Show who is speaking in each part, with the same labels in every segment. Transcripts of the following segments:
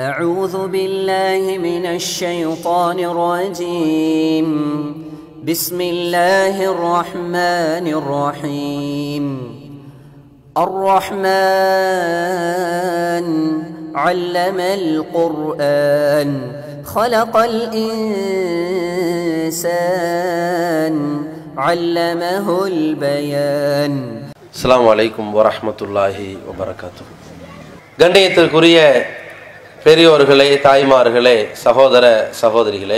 Speaker 1: أعوذ بالله من الشيطان الرجيم بسم الله الرحمن الرحيم الرحمن علم القرآن خلق الإنسان علمه البيان
Speaker 2: அஸ்ஸலாமு அலைக்கும் வரஹ்மத்துல்லாஹி வபரகாத்து கண்ணியத்திற்குரிய பெரியோர்களே தாய்மார்களே சகோதர சகோதரிகளே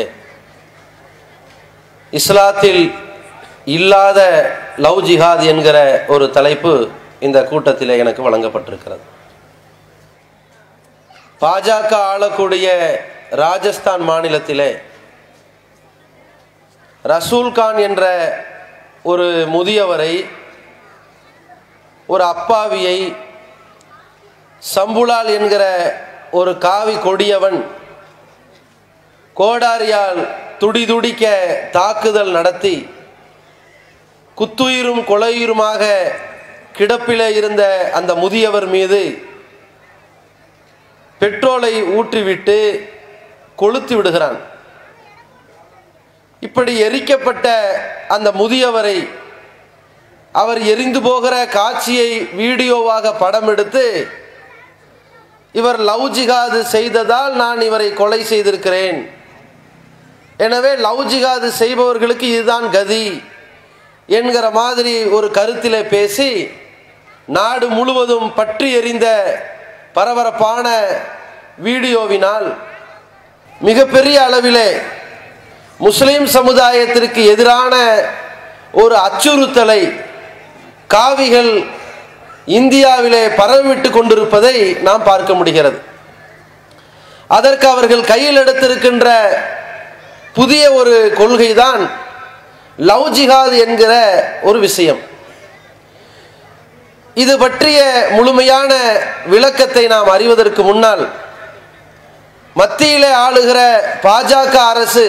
Speaker 2: இஸ்லாத்தில் இல்லாத லவ் ஜிஹாத் என்கிற ஒரு தலைப்பு இந்த கூட்டத்திலே எனக்கு வழங்கப்பட்டிருக்கிறது பாஜக ஆளக்கூடிய ராஜஸ்தான் மாநிலத்திலே ரசூல் கான் என்ற ஒரு முதியவரை ஒரு அப்பாவியை சம்புலால் என்கிற ஒரு காவி கொடியவன் கோடாரியால் துடிதுடிக்க தாக்குதல் நடத்தி குத்துயிரும் கொலையுருமாக கிடப்பிலே இருந்த அந்த முதியவர் மீது பெட்ரோலை ஊற்றிவிட்டு கொளுத்து விடுகிறான் இப்படி எரிக்கப்பட்ட அந்த முதியவரை அவர் எரிந்து போகிற காட்சியை வீடியோவாக படம் எடுத்து இவர் லவ் ஜிகாது செய்ததால் நான் இவரை கொலை செய்திருக்கிறேன் எனவே லவ் ஜிகாது செய்பவர்களுக்கு இதுதான் கதி என்கிற மாதிரி ஒரு கருத்திலே பேசி நாடு முழுவதும் பற்றி எறிந்த பரபரப்பான வீடியோவினால் மிகப்பெரிய அளவிலே முஸ்லிம் சமுதாயத்திற்கு எதிரான ஒரு அச்சுறுத்தலை காவிகள் இந்தியாவிலே பரவிவிட்டு கொண்டிருப்பதை நாம் பார்க்க முடிகிறது அதற்கு அவர்கள் கையில் எடுத்திருக்கின்ற புதிய ஒரு கொள்கைதான் லவ் ஜிஹாத் என்கிற ஒரு விஷயம் இது பற்றிய முழுமையான விளக்கத்தை நாம் அறிவதற்கு முன்னால் மத்தியிலே ஆளுகிற பாஜக அரசு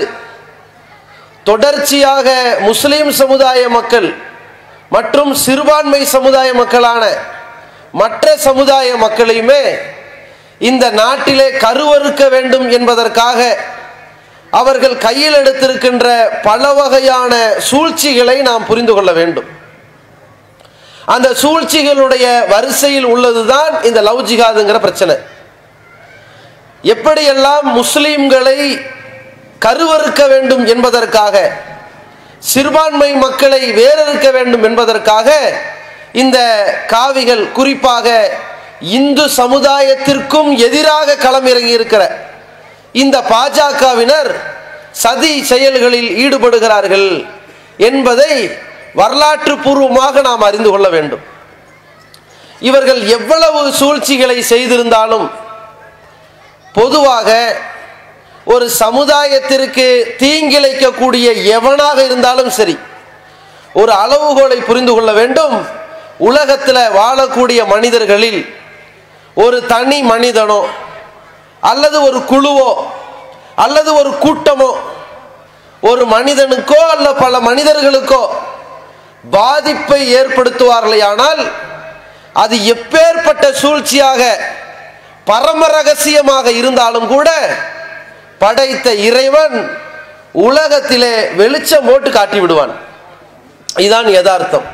Speaker 2: தொடர்ச்சியாக முஸ்லிம் சமுதாய மக்கள் மற்றும் சிறுபான்மை சமுதாய மக்களான மற்ற சமுதாய மக்களையுமே இந்த நாட்டிலே கருவறுக்க வேண்டும் என்பதற்காக அவர்கள் கையில் எடுத்திருக்கின்ற பல வகையான சூழ்ச்சிகளை நாம் புரிந்து கொள்ள வேண்டும் அந்த சூழ்ச்சிகளுடைய வரிசையில் உள்ளதுதான் இந்த லவ் ஜிகாதுங்கிற பிரச்சனை எப்படியெல்லாம் முஸ்லிம்களை கருவறுக்க வேண்டும் என்பதற்காக சிறுபான்மை மக்களை வேறறுக்க வேண்டும் என்பதற்காக இந்த காவிகள் குறிப்பாக இந்து சமுதாயத்திற்கும் எதிராக களமிறங்கி இருக்கிற இந்த பாஜகவினர் சதி செயல்களில் ஈடுபடுகிறார்கள் என்பதை வரலாற்று பூர்வமாக நாம் அறிந்து கொள்ள வேண்டும் இவர்கள் எவ்வளவு சூழ்ச்சிகளை செய்திருந்தாலும் பொதுவாக ஒரு சமுதாயத்திற்கு தீங்கிழைக்கக்கூடிய எவனாக இருந்தாலும் சரி ஒரு அளவுகோலை புரிந்து கொள்ள வேண்டும் உலகத்தில் வாழக்கூடிய மனிதர்களில் ஒரு தனி மனிதனோ அல்லது ஒரு குழுவோ அல்லது ஒரு கூட்டமோ ஒரு மனிதனுக்கோ அல்ல பல மனிதர்களுக்கோ பாதிப்பை ஏற்படுத்துவார்களேயானால் அது எப்பேற்பட்ட சூழ்ச்சியாக பரம ரகசியமாக இருந்தாலும் கூட படைத்த இறைவன் உலகத்திலே வெளிச்சம் போட்டு காட்டி விடுவான் இதுதான் யதார்த்தம்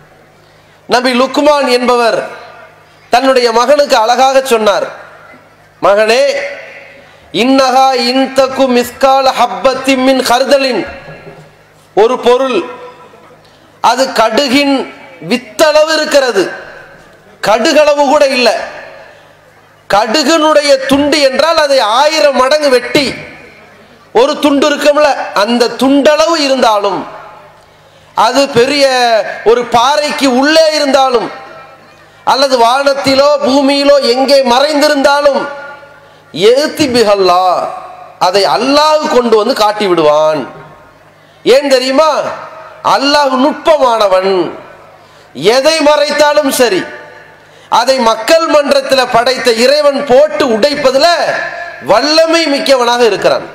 Speaker 2: நபி லுக்மான் என்பவர் தன்னுடைய மகனுக்கு அழகாக சொன்னார் மகனே இன்னகா இன்தகு மிஸ்கால ஹப்பத்தின் கருதலின் ஒரு பொருள் அது கடுகின் வித்தளவு இருக்கிறது கடுகளவு கூட இல்லை கடுகனுடைய துண்டு என்றால் அதை ஆயிரம் மடங்கு வெட்டி ஒரு துண்டு இருக்கும்ல அந்த துண்டளவு இருந்தாலும் அது பெரிய ஒரு பாறைக்கு உள்ளே இருந்தாலும் அல்லது வானத்திலோ பூமியிலோ எங்கே மறைந்திருந்தாலும் ஏத்தி பிகல்லா அதை அல்லாஹ் கொண்டு வந்து காட்டி விடுவான் ஏன் தெரியுமா அல்லாஹ் நுட்பமானவன் எதை மறைத்தாலும் சரி அதை மக்கள் மன்றத்தில் படைத்த இறைவன் போட்டு உடைப்பதில் வல்லமை மிக்கவனாக இருக்கிறான்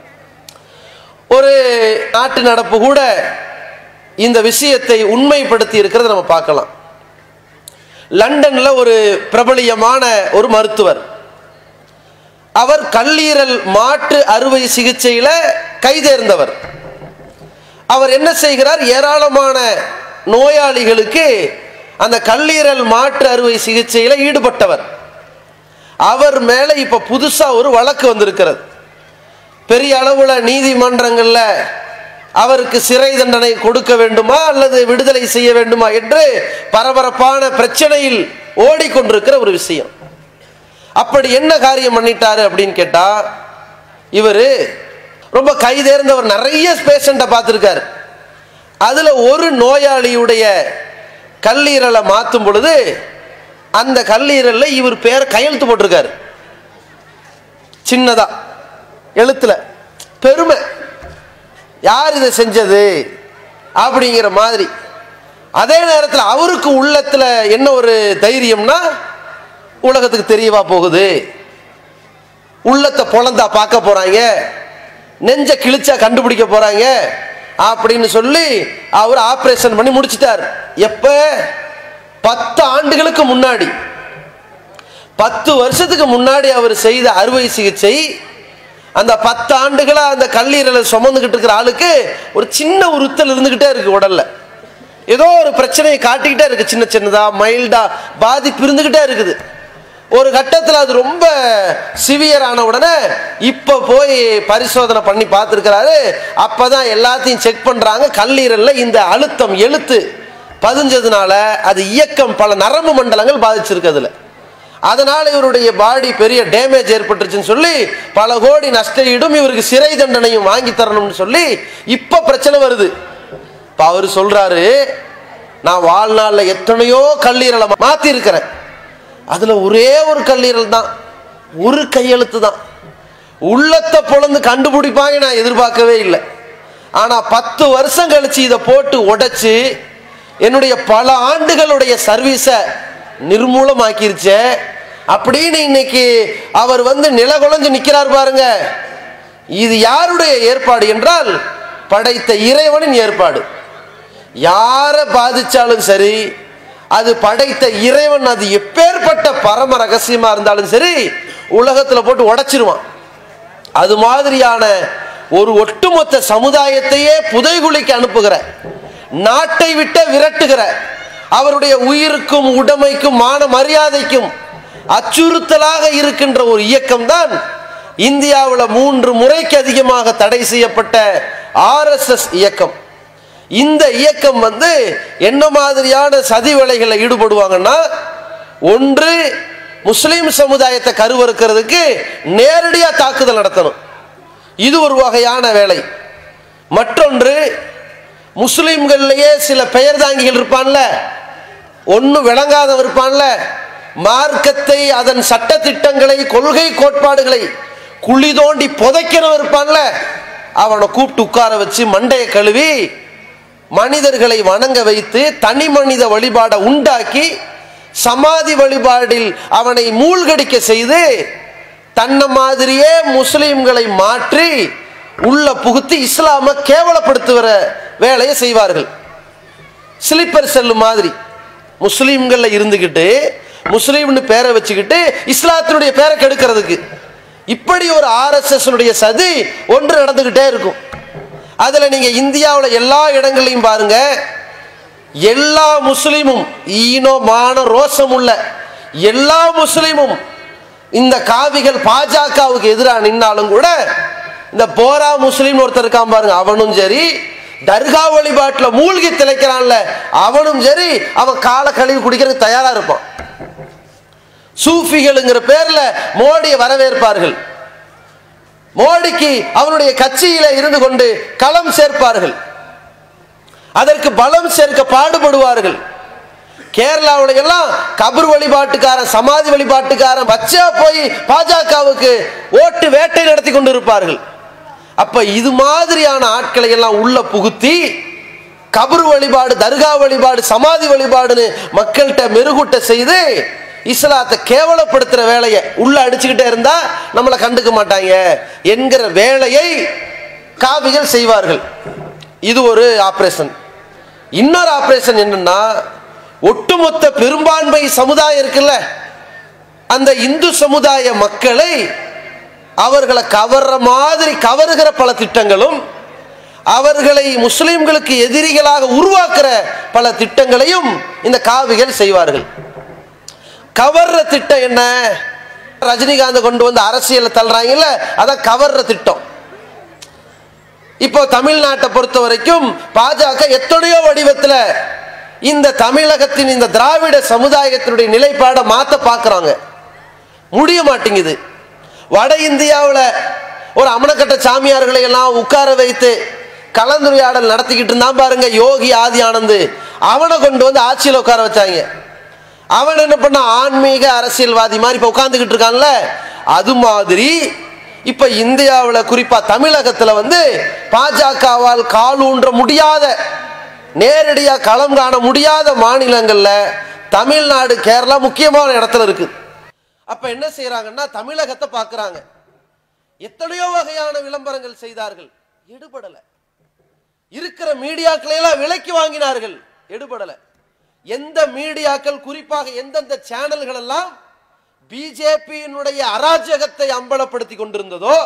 Speaker 2: ஒரு நாட்டு நடப்பு கூட இந்த விஷயத்தை உண்மைப்படுத்தி இருக்கிறத நம்ம பார்க்கலாம் லண்டன்ல ஒரு பிரபலியமான ஒரு மருத்துவர் அவர் கல்லீரல் மாற்று அறுவை சிகிச்சையில கைதேர்ந்தவர் அவர் என்ன செய்கிறார் ஏராளமான நோயாளிகளுக்கு அந்த கல்லீரல் மாற்று அறுவை சிகிச்சையில ஈடுபட்டவர் அவர் மேல இப்ப புதுசா ஒரு வழக்கு வந்திருக்கிறது பெரிய அளவுல நீதிமன்றங்கள்ல அவருக்கு சிறை தண்டனை கொடுக்க வேண்டுமா அல்லது விடுதலை செய்ய வேண்டுமா என்று பரபரப்பான பிரச்சனையில் ஓடிக்கொண்டிருக்கிற ஒரு விஷயம் அப்படி என்ன காரியம் பண்ணிட்டாரு அப்படின்னு கேட்டா இவரு ரொம்ப கைதேர்ந்தவர் நிறைய பேஷண்ட்டை பார்த்துருக்காரு அதுல ஒரு நோயாளியுடைய கல்லீரலை மாற்றும் பொழுது அந்த கல்லீரல்ல இவர் பேரை கையெழுத்து போட்டிருக்காரு சின்னதா எழுத்துல பெருமை யார் இதை செஞ்சது அப்படிங்கிற மாதிரி அதே நேரத்தில் அவருக்கு உள்ளத்துல என்ன ஒரு தைரியம்னா உலகத்துக்கு தெரியவா போகுது உள்ளத்தை பொழந்தா பார்க்க போறாங்க நெஞ்ச கிழிச்சா கண்டுபிடிக்க போறாங்க அப்படின்னு சொல்லி அவர் ஆபரேஷன் பண்ணி முடிச்சிட்டார் எப்ப பத்து ஆண்டுகளுக்கு முன்னாடி பத்து வருஷத்துக்கு முன்னாடி அவர் செய்த அறுவை சிகிச்சை அந்த பத்து ஆண்டுகளா அந்த கல்லீரலை சுமந்துக்கிட்டு இருக்கிற ஆளுக்கு ஒரு சின்ன உறுத்தல் இருந்துகிட்டே இருக்கு உடல்ல ஏதோ ஒரு பிரச்சனையை காட்டிக்கிட்டே இருக்கு சின்ன சின்னதா மைல்டா பாதிப்பு இருந்துகிட்டே இருக்குது ஒரு கட்டத்தில் அது ரொம்ப சிவியர் ஆன உடனே இப்போ போய் பரிசோதனை பண்ணி பார்த்துருக்கிறாரு அப்பதான் எல்லாத்தையும் செக் பண்றாங்க கல்லீரல்ல இந்த அழுத்தம் எழுத்து பதிஞ்சதுனால அது இயக்கம் பல நரம்பு மண்டலங்கள் பாதிச்சிருக்கு அதுல அதனால இவருடைய பாடி பெரிய டேமேஜ் ஏற்பட்டுருச்சுன்னு சொல்லி பல கோடி நஷ்ட ஈடும் இவருக்கு சிறை தண்டனையும் வாங்கி தரணும்னு சொல்லி இப்ப பிரச்சனை வருது இப்ப அவர் சொல்றாரு நான் வாழ்நாள்ல எத்தனையோ கல்லீரலை மாத்தி இருக்கிறேன் அதுல ஒரே ஒரு கல்லீரல் தான் ஒரு கையெழுத்து தான் உள்ளத்தை பொழந்து கண்டுபிடிப்பாங்க நான் எதிர்பார்க்கவே இல்லை ஆனா பத்து வருஷம் கழிச்சு இதை போட்டு உடைச்சு என்னுடைய பல ஆண்டுகளுடைய சர்வீஸை நிர்மூலமாக்கிருச்சே அப்படின்னு இன்னைக்கு அவர் வந்து நிலகுலைஞ்சு நிக்கிறார் பாருங்க இது யாருடைய ஏற்பாடு என்றால் படைத்த இறைவனின் ஏற்பாடு யாரை பாதிச்சாலும் சரி அது படைத்த இறைவன் அது எப்பேற்பட்ட பரம ரகசியமா இருந்தாலும் சரி உலகத்துல போட்டு உடைச்சிருவான் அது மாதிரியான ஒரு ஒட்டுமொத்த சமுதாயத்தையே புதைகுழிக்கு அனுப்புகிற நாட்டை விட்ட விரட்டுகிற அவருடைய உயிருக்கும் உடைமைக்கும் மான மரியாதைக்கும் அச்சுறுத்தலாக இருக்கின்ற ஒரு இயக்கம் தான் இந்தியாவில் மூன்று முறைக்கு அதிகமாக தடை செய்யப்பட்ட ஆர்எஸ்எஸ் இயக்கம் இந்த இயக்கம் வந்து என்ன மாதிரியான சதி வேலைகளில் ஈடுபடுவாங்கன்னா ஒன்று முஸ்லீம் சமுதாயத்தை கருவறுக்கிறதுக்கு நேரடியா தாக்குதல் நடத்தணும் இது ஒரு வகையான வேலை மற்றொன்று முஸ்லீம்கள்லயே சில பெயர் தாங்கிகள் இருப்பான்ல ஒன்று விளங்காதவன் இருப்பான்ல மார்க்கத்தை அதன் சட்ட திட்டங்களை கொள்கை கோட்பாடுகளை குழி தோண்டி புதைக்கிறவன் இருப்பான்ல அவனை கூப்பிட்டு உட்கார வச்சு மண்டையை கழுவி மனிதர்களை வணங்க வைத்து தனி மனித வழிபாடை உண்டாக்கி சமாதி வழிபாடில் அவனை மூழ்கடிக்க செய்து தன்னை மாதிரியே முஸ்லிம்களை மாற்றி உள்ள புகுத்தி இஸ்லாம கேவலப்படுத்துகிற வேலையை செய்வார்கள் ஸ்லீப்பர் செல்லு மாதிரி முஸ்லீம்கள்ல இருந்துகிட்டு முஸ்லீம்னு பேரை வச்சுக்கிட்டு இஸ்லாத்தினுடைய பேரை கெடுக்கிறதுக்கு இப்படி ஒரு ஆர்எஸ்எஸ் சதி ஒன்று நடந்துகிட்டே இருக்கும் அதுல நீங்க இந்தியாவில் எல்லா இடங்களையும் பாருங்க எல்லா முஸ்லீமும் ஈனோ மான ரோசம் உள்ள எல்லா முஸ்லீமும் இந்த காவிகள் பாஜகவுக்கு எதிராக நின்னாலும் கூட இந்த போரா முஸ்லீம் ஒருத்தர் இருக்கான் பாருங்க அவனும் சரி தர்கா வழிபாட்டில் மூழ்கி திளைக்கிறான்ல அவனும் சரி அவன் கால கழுவி குடிக்கிறதுக்கு தயாரா இருப்பான் சூஃபிகளுங்கிற பேர்ல மோடியை வரவேற்பார்கள் மோடிக்கு அவனுடைய கட்சியில இருந்து கொண்டு களம் சேர்ப்பார்கள் அதற்கு பலம் சேர்க்க பாடுபடுவார்கள் கேரளாவுல எல்லாம் கபர் வழிபாட்டுக்காரன் சமாதி வழிபாட்டுக்காரன் வச்சா போய் பாஜகவுக்கு ஓட்டு வேட்டை நடத்தி கொண்டு இருப்பார்கள் அப்ப இது மாதிரியான ஆட்களை எல்லாம் உள்ள புகுத்தி கபர் வழிபாடு தர்கா வழிபாடு சமாதி வழிபாடுன்னு மக்கள்கிட்ட மெருகூட்ட செய்து இஸ்லாத்தை கேவலப்படுத்துற வேலையை உள்ள அடிச்சுக்கிட்டே இருந்தா நம்மளை கண்டுக்க மாட்டாங்க என்கிற வேலையை காவிகள் செய்வார்கள் இது ஒரு ஆபரேஷன் இன்னொரு ஆபரேஷன் என்னன்னா ஒட்டுமொத்த பெரும்பான்மை சமுதாயம் இருக்குல்ல அந்த இந்து சமுதாய மக்களை அவர்களை கவர்ற மாதிரி கவருகிற பல திட்டங்களும் அவர்களை முஸ்லிம்களுக்கு எதிரிகளாக உருவாக்குற பல திட்டங்களையும் இந்த காவிகள் செய்வார்கள் கவர்ற திட்டம் என்ன ரஜினிகாந்த் கொண்டு வந்து அரசியல தள்ளுறாங்கல்ல அதான் கவர்ற திட்டம் இப்போ தமிழ்நாட்டை பொறுத்த வரைக்கும் பாஜக எத்தனையோ வடிவத்தில் இந்த தமிழகத்தின் இந்த திராவிட சமுதாயத்தினுடைய நிலைப்பாடை மாத்த பார்க்கறாங்க முடிய மாட்டேங்குது வட இந்தியாவில் ஒரு அமனக்கட்ட சாமியார்களை எல்லாம் உட்கார வைத்து கலந்துரையாடல் நடத்திக்கிட்டு இருந்தான் பாருங்க யோகி ஆதி ஆனந்த் அவனை கொண்டு வந்து ஆட்சியில் உட்கார வச்சாங்க அவன் என்ன பண்ண ஆன்மீக அரசியல்வாதி மாதிரி இப்போ உட்காந்துக்கிட்டு இருக்கான்ல அது மாதிரி இப்ப இந்தியாவில் குறிப்பா தமிழகத்துல வந்து பாஜகவால் காலூன்ற முடியாத நேரடியா களம் காண முடியாத மாநிலங்கள்ல தமிழ்நாடு கேரளா முக்கியமான இடத்துல இருக்கு அப்ப என்ன செய்யறாங்கன்னா தமிழகத்தை பார்க்கறாங்க எத்தனையோ வகையான விளம்பரங்கள் செய்தார்கள் எடுபடல இருக்கிற மீடியாக்களை எல்லாம் விலைக்கு வாங்கினார்கள் எடுபடல எந்த மீடியாக்கள் குறிப்பாக எந்தெந்த சேனல்கள் எல்லாம் பிஜேபியினுடைய அராஜகத்தை அம்பலப்படுத்தி கொண்டிருந்ததோ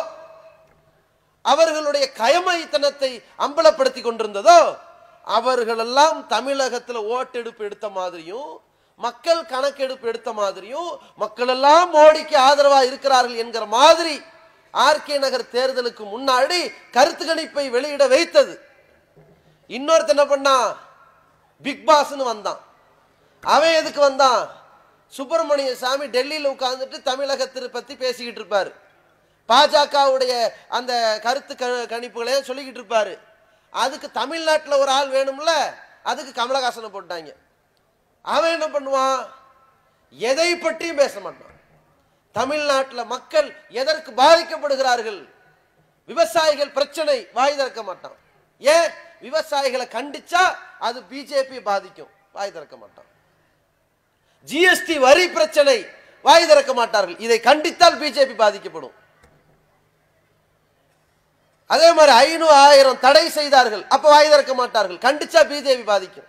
Speaker 2: அவர்களுடைய கயமைத்தனத்தை அம்பலப்படுத்தி கொண்டிருந்ததோ அவர்களெல்லாம் தமிழகத்தில் ஓட்டெடுப்பு எடுத்த மாதிரியும் மக்கள் கணக்கெடுப்பு எடுத்த மாதிரியும் மக்கள் எல்லாம் மோடிக்கு ஆதரவா இருக்கிறார்கள் என்கிற மாதிரி ஆர்கே நகர் தேர்தலுக்கு முன்னாடி கருத்து கணிப்பை வெளியிட வைத்தது இன்னொருத்த என்ன பண்ணா பிக் பாஸ்னு வந்தான் அவன் எதுக்கு வந்தான் சுப்பிரமணிய சாமி டெல்லியில் உட்கார்ந்துட்டு தமிழகத்தை பத்தி பேசிக்கிட்டு இருப்பாரு பாஜகவுடைய அந்த கருத்து க- கணிப்புகளையும் சொல்லிக்கிட்டு இருப்பாரு அதுக்கு தமிழ்நாட்டில் ஒரு ஆள் வேணும்ல அதுக்கு கமலஹாசனை போட்டாங்க அவன் என்ன பண்ணுவான் எதை பற்றியும் பேச மாட்டான் தமிழ்நாட்டில் மக்கள் எதற்கு பாதிக்கப்படுகிறார்கள் விவசாயிகள் பிரச்சனை வாய் திறக்க மாட்டான் ஏன் விவசாயிகளை கண்டிச்சா அது பிஜேபி பாதிக்கும் வாய் திறக்க மாட்டான் ஜிஎஸ்டி வரி பிரச்சனை வாய் திறக்க மாட்டார்கள் இதை கண்டித்தால் பிஜேபி பாதிக்கப்படும் அதே மாதிரி ஐநூறு ஆயிரம் தடை செய்தார்கள் அப்ப வாய் திறக்க மாட்டார்கள் கண்டிச்சா பிஜேபி பாதிக்கும்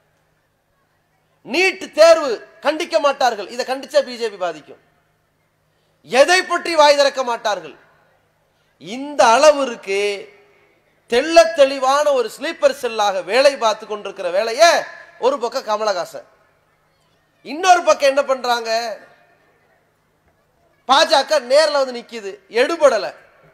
Speaker 2: நீட் தேர்வு கண்டிக்க மாட்டார்கள் இதை கண்டிச்சா பிஜேபி பாதிக்கும் எதை பற்றி வாய் திறக்க மாட்டார்கள் இந்த அளவிற்கு தெள்ள தெளிவான ஒரு ஸ்லீப்பர் செல்லாக வேலை பார்த்து கொண்டிருக்கிற வேலையை ஒரு பக்கம் கமலஹாசன் இன்னொரு பக்கம் என்ன பண்றாங்க பாஜக நேர்ல வந்து நிக்குது எடுபடல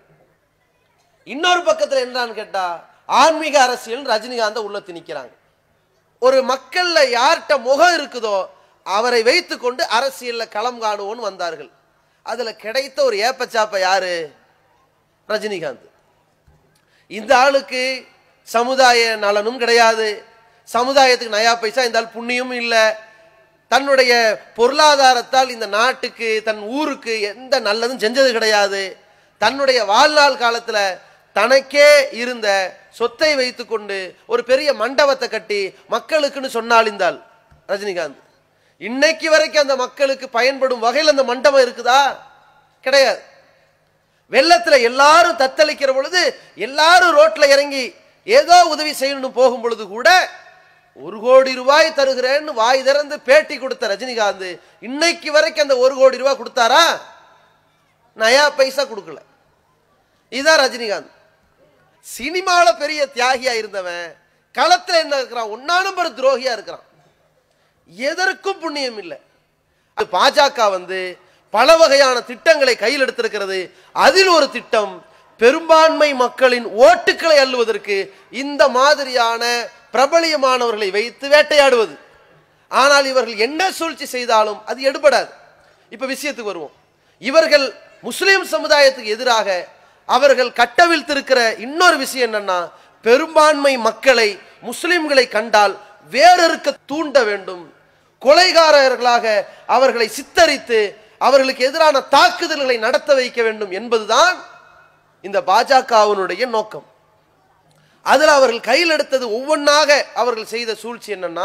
Speaker 2: இன்னொரு பக்கத்துல என்னன்னு கேட்டா ஆன்மீக அரசியல் ரஜினிகாந்த உள்ள திணிக்கிறாங்க ஒரு மக்கள்ல யார்கிட்ட முகம் இருக்குதோ அவரை வைத்துக்கொண்டு அரசியல்ல களம் காணுவோன்னு வந்தார்கள் அதுல கிடைத்த ஒரு ஏப்பச்சாப்ப யாரு ரஜினிகாந்த் இந்த ஆளுக்கு சமுதாய நலனும் கிடையாது சமுதாயத்துக்கு நயா பைசா இந்த ஆள் புண்ணியமும் இல்லை தன்னுடைய பொருளாதாரத்தால் இந்த நாட்டுக்கு தன் ஊருக்கு எந்த நல்லதும் செஞ்சது கிடையாது தன்னுடைய வாழ்நாள் காலத்துல தனக்கே இருந்த சொத்தை வைத்துக்கொண்டு ஒரு பெரிய மண்டபத்தை கட்டி மக்களுக்குன்னு சொன்னால் இந்த ஆள் ரஜினிகாந்த் இன்னைக்கு வரைக்கும் அந்த மக்களுக்கு பயன்படும் வகையில் அந்த மண்டபம் இருக்குதா கிடையாது வெள்ளத்துல எல்லாரும் தத்தளிக்கிற பொழுது எல்லாரும் ரோட்ல இறங்கி ஏதோ உதவி செய்யணும்னு போகும் பொழுது கூட ஒரு கோடி ரூபாய் தருகிறேன்னு வாய் திறந்து பேட்டி கொடுத்த ரஜினிகாந்த் இன்னைக்கு வரைக்கும் அந்த ஒரு கோடி ரூபாய் கொடுத்தாரா நயா பைசா கொடுக்கல இதுதான் ரஜினிகாந்த் சினிமால பெரிய தியாகியா இருந்தவன் களத்துல என்ன இருக்கிறான் ஒன்னா நம்பர் துரோகியா இருக்கிறான் எதற்கும் புண்ணியம் இல்லை அது பாஜக வந்து பல வகையான திட்டங்களை கையில் எடுத்திருக்கிறது அதில் ஒரு திட்டம் பெரும்பான்மை மக்களின் ஓட்டுக்களை அள்ளுவதற்கு இந்த மாதிரியான பிரபலியமானவர்களை வைத்து வேட்டையாடுவது ஆனால் இவர்கள் என்ன சூழ்ச்சி செய்தாலும் அது எடுபடாது இப்ப விஷயத்துக்கு வருவோம் இவர்கள் முஸ்லிம் சமுதாயத்துக்கு எதிராக அவர்கள் கட்டவிழ்த்திருக்கிற இன்னொரு விஷயம் என்னன்னா பெரும்பான்மை மக்களை முஸ்லிம்களை கண்டால் வேறறுக்க தூண்ட வேண்டும் கொலைகாரர்களாக அவர்களை சித்தரித்து அவர்களுக்கு எதிரான தாக்குதல்களை நடத்த வைக்க வேண்டும் என்பதுதான் இந்த பாஜகவினுடைய நோக்கம் அதில் அவர்கள் கையில் எடுத்தது ஒவ்வொன்றாக அவர்கள் செய்த சூழ்ச்சி என்னன்னா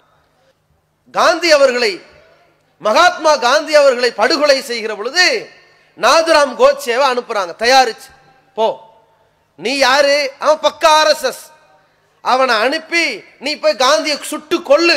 Speaker 2: காந்தி அவர்களை மகாத்மா காந்தி அவர்களை படுகொலை செய்கிற பொழுது நாதுராம் கோட்சேவை அனுப்புறாங்க தயாரிச்சு போ நீ யாரு அவன் பக்கா ஆர்எஸ்எஸ் அவனை அனுப்பி நீ போய் காந்தியை சுட்டு கொல்லு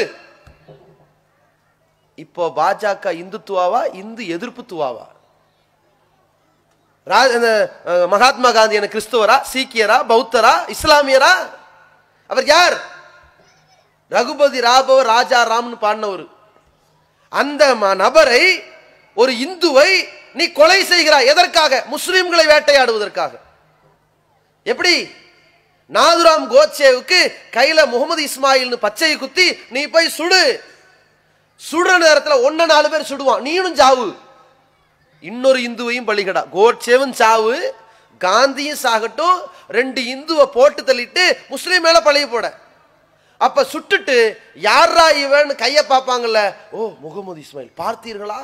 Speaker 2: இப்போ பாஜக இந்துத்துவாவா இந்து எதிர்ப்புத்துவாவா ரா- இந்த, அஹ், மகாத்மா காந்தி என்ன கிறிஸ்துவரா சீக்கியரா பௌத்தரா இஸ்லாமியரா அவர் யார் ரகுபதி ராபவ ராஜா ராம்னு பாடினவர் அந்த ம- நபரை ஒரு இந்துவை நீ கொலை செய்கிறாய் எதற்காக முஸ்லிம்களை வேட்டையாடுவதற்காக எப்படி நாதுராம் கோட்சேவுக்கு கையில முகமது இஸ்மாயில்னு பச்சையை குத்தி நீ போய் சுடு சுடுற நேரத்துல ஒன்ன நாலு பேர் சுடுவான் நீனும் சாவு இன்னொரு இந்துவையும் பலிகடா கோட்சேவும் சாவு காந்தியும் சாகட்டும் ரெண்டு இந்துவை போட்டு தள்ளிட்டு முஸ்லீம் மேல பழைய போட அப்ப சுட்டுட்டு யாரா இவன் கைய பார்ப்பாங்கல்ல ஓ முகமது இஸ்மாயில் பார்த்தீர்களா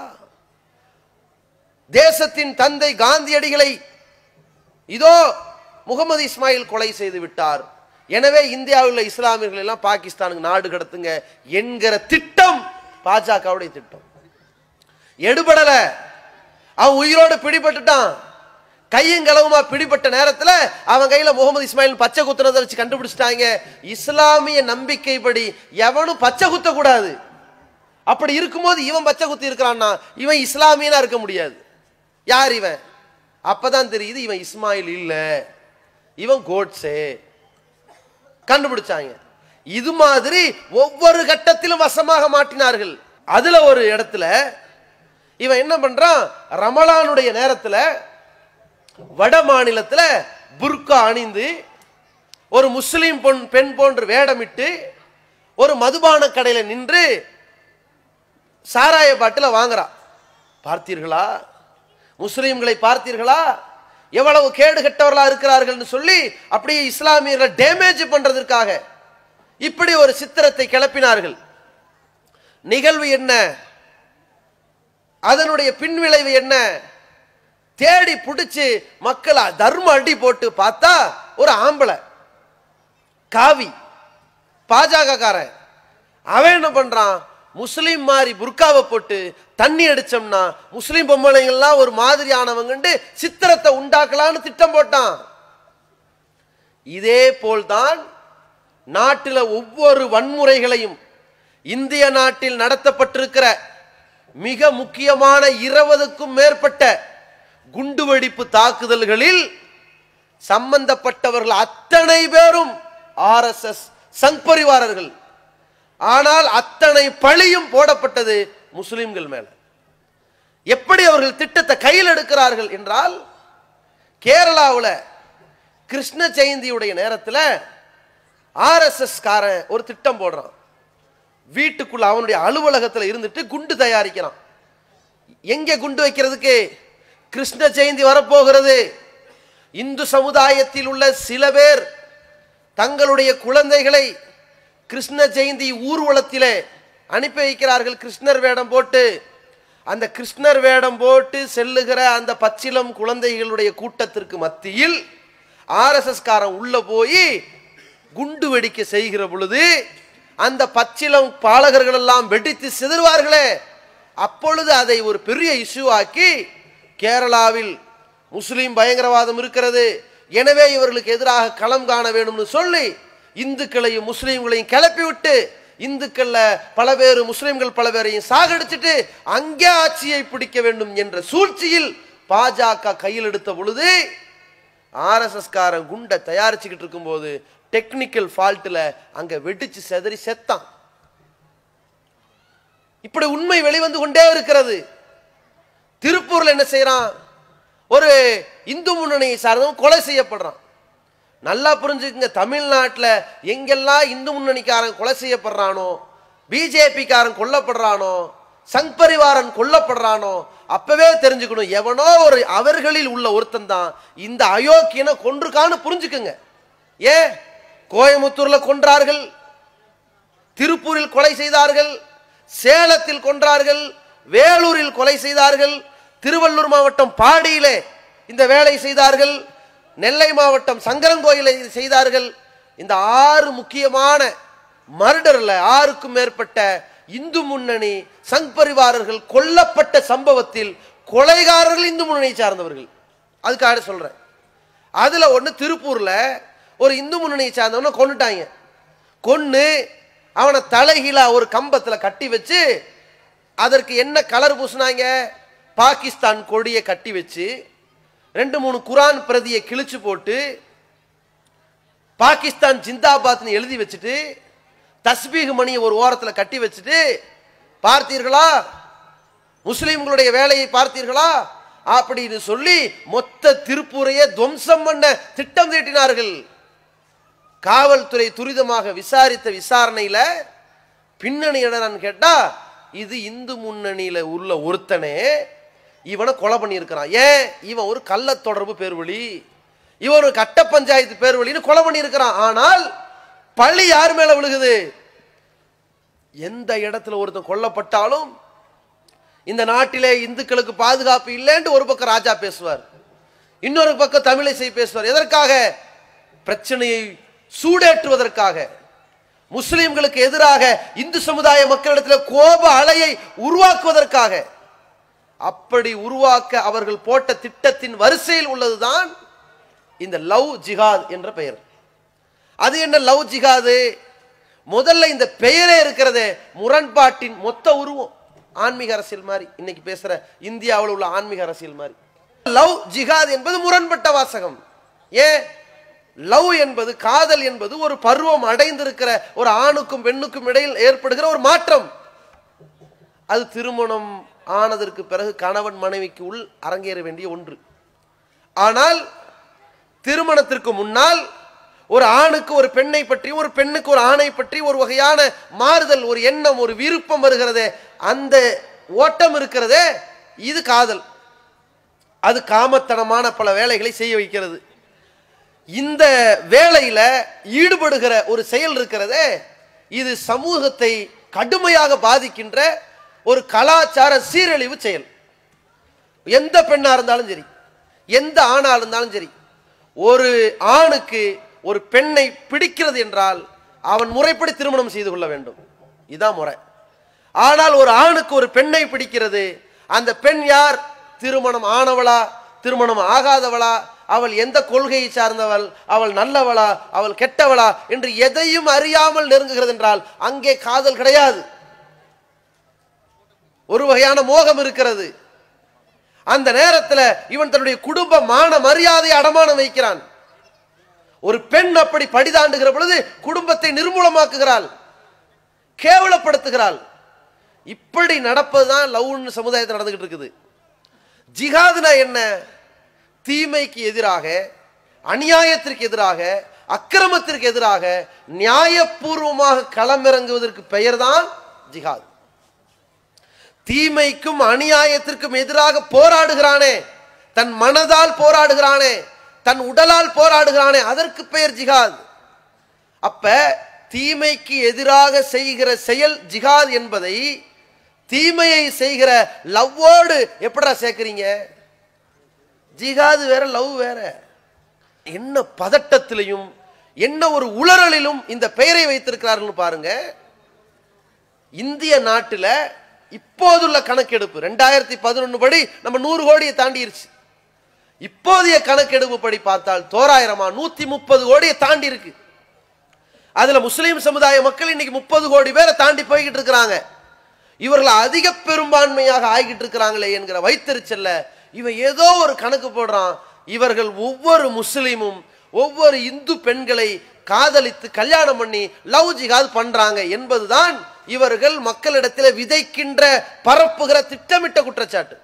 Speaker 2: தேசத்தின் தந்தை காந்தியடிகளை இதோ முகமது இஸ்மாயில் கொலை செய்து விட்டார் எனவே இந்தியாவில் உள்ள இஸ்லாமியர்கள் எல்லாம் பாகிஸ்தானுக்கு நாடு கடத்துங்க என்கிற திட்டம் பாஜகவுடைய திட்டம் எடுபடல அவன் உயிரோடு பிடிபட்டுட்டான் கையும் களவுமா பிடிபட்ட நேரத்துல அவன் கையில முகமது இஸ்மாயில் பச்சை குத்துறதை வச்சு கண்டுபிடிச்சிட்டாங்க இஸ்லாமிய நம்பிக்கைப்படி எவனும் பச்சை குத்த கூடாது அப்படி இருக்கும்போது இவன் பச்சை குத்தி இருக்கிறான்னா இவன் இஸ்லாமியனா இருக்க முடியாது யார் இவன் அப்பதான் தெரியுது இவன் இஸ்மாயில் இல்ல இவன் கோட்ஸே கண்டுபிடிச்சாங்க இது மாதிரி ஒவ்வொரு கட்டத்திலும் வசமாக மாட்டினார்கள் அதுல ஒரு இடத்துல இவன் என்ன பண்றான் ரமலானுடைய நேரத்துல வட மாநிலத்துல புர்கா அணிந்து ஒரு முஸ்லீம் பொன் பெண் போன்று வேடமிட்டு ஒரு மதுபான கடையில நின்று சாராய பாட்டில் வாங்குறா பார்த்தீர்களா முஸ்லீம்களை பார்த்தீர்களா எவ்வளவு கேடு கெட்டவர்களா இருக்கிறார்கள்னு சொல்லி அப்படியே இஸ்லாமியர்களை டேமேஜ் பண்றதற்காக இப்படி ஒரு சித்திரத்தை கிளப்பினார்கள் நிகழ்வு என்ன அதனுடைய பின்விளைவு என்ன தேடி பிடிச்சு மக்களை தர்ம அடி போட்டு பார்த்தா ஒரு ஆம்பளை காவி பாஜக காரன் அவன் என்ன பண்றான் முஸ்லீம் மாதிரி புர்காவை போட்டு தண்ணி அடிச்சோம்னா முஸ்லீம் பொம்பளைங்கள்லாம் ஒரு மாதிரியானவங்கண்டு சித்திரத்தை உண்டாக்கலான்னு திட்டம் போட்டான் இதே போல்தான் நாட்டில் ஒவ்வொரு வன்முறைகளையும் இந்திய நாட்டில் நடத்தப்பட்டிருக்கிற மிக முக்கியமான இருபதுக்கும் மேற்பட்ட குண்டுவெடிப்பு தாக்குதல்களில் சம்பந்தப்பட்டவர்கள் அத்தனை பேரும் ஆர்எஸ்எஸ் சங் பரிவாரர்கள் ஆனால் அத்தனை பழியும் போடப்பட்டது முஸ்லிம்கள் மேல எப்படி அவர்கள் திட்டத்தை கையில் எடுக்கிறார்கள் என்றால் கேரளாவில் கிருஷ்ண ஜெயந்தியுடைய நேரத்தில் ஆர்எஸ்எஸ் காரன் ஒரு திட்டம் போடுறான் வீட்டுக்குள்ள அவனுடைய அலுவலகத்தில் இருந்துட்டு குண்டு தயாரிக்கிறான் எங்க குண்டு வைக்கிறதுக்கு கிருஷ்ண ஜெயந்தி வரப்போகிறது இந்து சமுதாயத்தில் உள்ள சில பேர் தங்களுடைய குழந்தைகளை கிருஷ்ண ஜெயந்தி ஊர்வலத்திலே அனுப்பி வைக்கிறார்கள் கிருஷ்ணர் வேடம் போட்டு அந்த கிருஷ்ணர் வேடம் போட்டு செல்லுகிற அந்த பச்சிலம் குழந்தைகளுடைய கூட்டத்திற்கு மத்தியில் ஆர்எஸ்எஸ் காரன் உள்ள போய் குண்டு வெடிக்க செய்கிற பொழுது அந்த பச்சிலம் பாலகர்கள் எல்லாம் வெடித்து சிதறுவார்களே அப்பொழுது அதை ஒரு பெரிய இஷ்யூ ஆக்கி கேரளாவில் முஸ்லீம் பயங்கரவாதம் இருக்கிறது எனவே இவர்களுக்கு எதிராக களம் காண வேண்டும்னு சொல்லி இந்துக்களையும் முஸ்லீம்களையும் கிளப்பி விட்டு இந்துக்கள்ல பல பேர் முஸ்லிம்கள் பல பேரையும் சாகடிச்சிட்டு அங்கே ஆட்சியை பிடிக்க வேண்டும் என்ற சூழ்ச்சியில் பாஜக கையில் எடுத்த பொழுது ஆர்எஸ்எஸ் காரன் குண்டை தயாரிச்சுக்கிட்டு இருக்கும்போது டெக்னிக்கல் ஃபால்ட்டில் அங்க வெடிச்சு செதறி செத்தான் இப்படி உண்மை வெளிவந்து கொண்டே இருக்கிறது திருப்பூர்ல என்ன செய்யறான் ஒரு இந்து முன்னணியை சார்ந்தவன் கொலை செய்யப்படுறான் நல்லா புரிஞ்சுக்குங்க தமிழ்நாட்டில் எங்கெல்லாம் இந்து முன்னணிக்காரன் கொலை செய்யப்படுறானோ பிஜேபிக்காரன் கொல்லப்படுறானோ சங் பரிவாரன் கொல்லப்படுறானோ அப்பவே தெரிஞ்சுக்கணும் எவனோ ஒரு அவர்களில் உள்ள ஒருத்தன் தான் இந்த அயோக்கியனை கொன்றுக்கான்னு புரிஞ்சுக்குங்க ஏ கோயமுத்தூர்ல கொன்றார்கள் திருப்பூரில் கொலை செய்தார்கள் சேலத்தில் கொன்றார்கள் வேலூரில் கொலை செய்தார்கள் திருவள்ளூர் மாவட்டம் பாடியிலே இந்த வேலை செய்தார்கள் நெல்லை மாவட்டம் சங்கரங்கோயிலை செய்தார்கள் இந்த ஆறு முக்கியமான மர்டர்ல ஆறுக்கும் மேற்பட்ட இந்து முன்னணி சங் பரிவாரர்கள் கொல்லப்பட்ட சம்பவத்தில் கொலைகாரர்கள் இந்து முன்னணியை சார்ந்தவர்கள் அதுக்காக சொல்றேன் அதுல ஒண்ணு திருப்பூர்ல ஒரு இந்து முன்னணியை சார்ந்தவனை கொன்னுட்டாங்க கொன்னு அவனை தலைகீழா ஒரு கம்பத்துல கட்டி வச்சு அதற்கு என்ன கலர் பூசினாங்க பாகிஸ்தான் கொடியை கட்டி வச்சு ரெண்டு மூணு குரான் பிரதியை கிழிச்சு போட்டு பாகிஸ்தான் ஜிந்தாபாத்னு எழுதி வச்சுட்டு தஸ்பீக் மணியை ஒரு ஓரத்தில் கட்டி வச்சுட்டு பார்த்தீர்களா முஸ்லிம்களுடைய வேலையை பார்த்தீர்களா அப்படின்னு சொல்லி மொத்த திருப்பூரையே துவம்சம் பண்ண திட்டம் தீட்டினார்கள் காவல்துறை துரிதமாக விசாரித்த விசாரணையில பின்னணி என்னன்னு கேட்டா இது இந்து முன்னணியில உள்ள ஒருத்தனே இவனை கொலை பண்ணியிருக்கிறான் ஏன் இவன் ஒரு கள்ள தொடர்பு பேர்வழி இவன் ஒரு கட்ட பஞ்சாயத்து பேர்வழின்னு கொலை பண்ணியிருக்கிறான் ஆனால் பழி யார் மேல விழுகுது எந்த இடத்துல ஒருத்தன் கொல்லப்பட்டாலும் இந்த நாட்டிலே இந்துக்களுக்கு பாதுகாப்பு இல்லைன்னு ஒரு பக்கம் ராஜா பேசுவார் இன்னொரு பக்கம் தமிழிசை பேசுவார் எதற்காக பிரச்சனையை சூடேற்றுவதற்காக முஸ்லிம்களுக்கு எதிராக இந்து சமுதாய மக்களிடத்தில் கோப அலையை உருவாக்குவதற்காக அப்படி உருவாக்க அவர்கள் போட்ட திட்டத்தின் வரிசையில் உள்ளதுதான் இந்த லவ் ஜிஹாத் என்ற பெயர் அது என்ன லவ் ஜிஹாது முதல்ல இந்த பெயரே இருக்கிறதே முரண்பாட்டின் மொத்த உருவம் ஆன்மீக அரசியல் மாதிரி இன்னைக்கு பேசுற இந்தியாவில் உள்ள ஆன்மீக அரசியல் மாதிரி லவ் ஜிஹாத் என்பது முரண்பட்ட வாசகம் ஏன் லவ் என்பது காதல் என்பது ஒரு பருவம் அடைந்திருக்கிற ஒரு ஆணுக்கும் பெண்ணுக்கும் இடையில் ஏற்படுகிற ஒரு மாற்றம் அது திருமணம் ஆனதற்கு பிறகு கணவன் மனைவிக்கு உள் அரங்கேற வேண்டிய ஒன்று ஆனால் திருமணத்திற்கு முன்னால் ஒரு ஆணுக்கு ஒரு பெண்ணை பற்றி ஒரு பெண்ணுக்கு ஒரு ஆணை பற்றி ஒரு வகையான மாறுதல் ஒரு எண்ணம் ஒரு விருப்பம் வருகிறதே அந்த ஓட்டம் இருக்கிறதே இது காதல் அது காமத்தனமான பல வேலைகளை செய்ய வைக்கிறது இந்த வேலையில ஈடுபடுகிற ஒரு செயல் இருக்கிறதே இது சமூகத்தை கடுமையாக பாதிக்கின்ற ஒரு கலாச்சார சீரழிவு செயல் எந்த பெண்ணா இருந்தாலும் சரி எந்த ஆணா இருந்தாலும் சரி ஒரு ஆணுக்கு ஒரு பெண்ணை பிடிக்கிறது என்றால் அவன் முறைப்படி திருமணம் செய்து கொள்ள வேண்டும் இதான் முறை ஆனால் ஒரு ஆணுக்கு ஒரு பெண்ணை பிடிக்கிறது அந்த பெண் யார் திருமணம் ஆனவளா திருமணம் ஆகாதவளா அவள் எந்த கொள்கையை சார்ந்தவள் அவள் நல்லவளா அவள் கெட்டவளா என்று எதையும் அறியாமல் நெருங்குகிறது என்றால் அங்கே காதல் கிடையாது ஒரு வகையான மோகம் இருக்கிறது அந்த நேரத்தில் இவன் தன்னுடைய குடும்ப மான மரியாதையை அடமானம் வைக்கிறான் ஒரு பெண் அப்படி படிதாண்டுகிற பொழுது குடும்பத்தை நிர்மூலமாக்குகிறாள் கேவலப்படுத்துகிறாள் இப்படி நடப்பதுதான் லவ்னு சமுதாயத்தில் நடந்துகிட்டு இருக்குது ஜிஹாதுனா என்ன தீமைக்கு எதிராக அநியாயத்திற்கு எதிராக அக்கிரமத்திற்கு எதிராக நியாயபூர்வமாக களமிறங்குவதற்கு பெயர்தான் ஜிஹாத் தீமைக்கும் அநியாயத்திற்கும் எதிராக போராடுகிறானே தன் மனதால் போராடுகிறானே தன் உடலால் போராடுகிறானே அதற்கு பெயர் ஜிஹாத் அப்ப தீமைக்கு எதிராக செய்கிற செயல் ஜிஹாத் என்பதை தீமையை செய்கிற லவ்வோடு எப்படிடா சேர்க்கிறீங்க ஜிஹாது வேற லவ் வேற என்ன பதட்டத்திலையும் என்ன ஒரு உளறலிலும் இந்த பெயரை வைத்திருக்கிறார்கள் பாருங்க இந்திய நாட்டில் இப்போதுள்ள கணக்கெடுப்பு ரெண்டாயிரத்தி பதினொன்று படி நம்ம நூறு கோடியை தாண்டிருச்சு இப்போதைய கணக்கெடுப்பு படி பார்த்தால் தோராயிரமா நூத்தி முப்பது கோடியை தாண்டி இருக்கு அதுல முஸ்லீம் சமுதாய மக்கள் இன்னைக்கு முப்பது கோடி பேரை தாண்டி போய்கிட்டு இருக்கிறாங்க இவர்கள் அதிக பெரும்பான்மையாக ஆகிட்டு இருக்கிறாங்களே என்கிற வைத்தறிச்சல்ல இவன் ஏதோ ஒரு கணக்கு போடுறான் இவர்கள் ஒவ்வொரு முஸ்லீமும் ஒவ்வொரு இந்து பெண்களை காதலித்து கல்யாணம் பண்ணி லவ் ஜிகாத் பண்றாங்க என்பதுதான் இவர்கள் மக்களிடத்தில் விதைக்கின்ற பரப்புகிற திட்டமிட்ட குற்றச்சாட்டு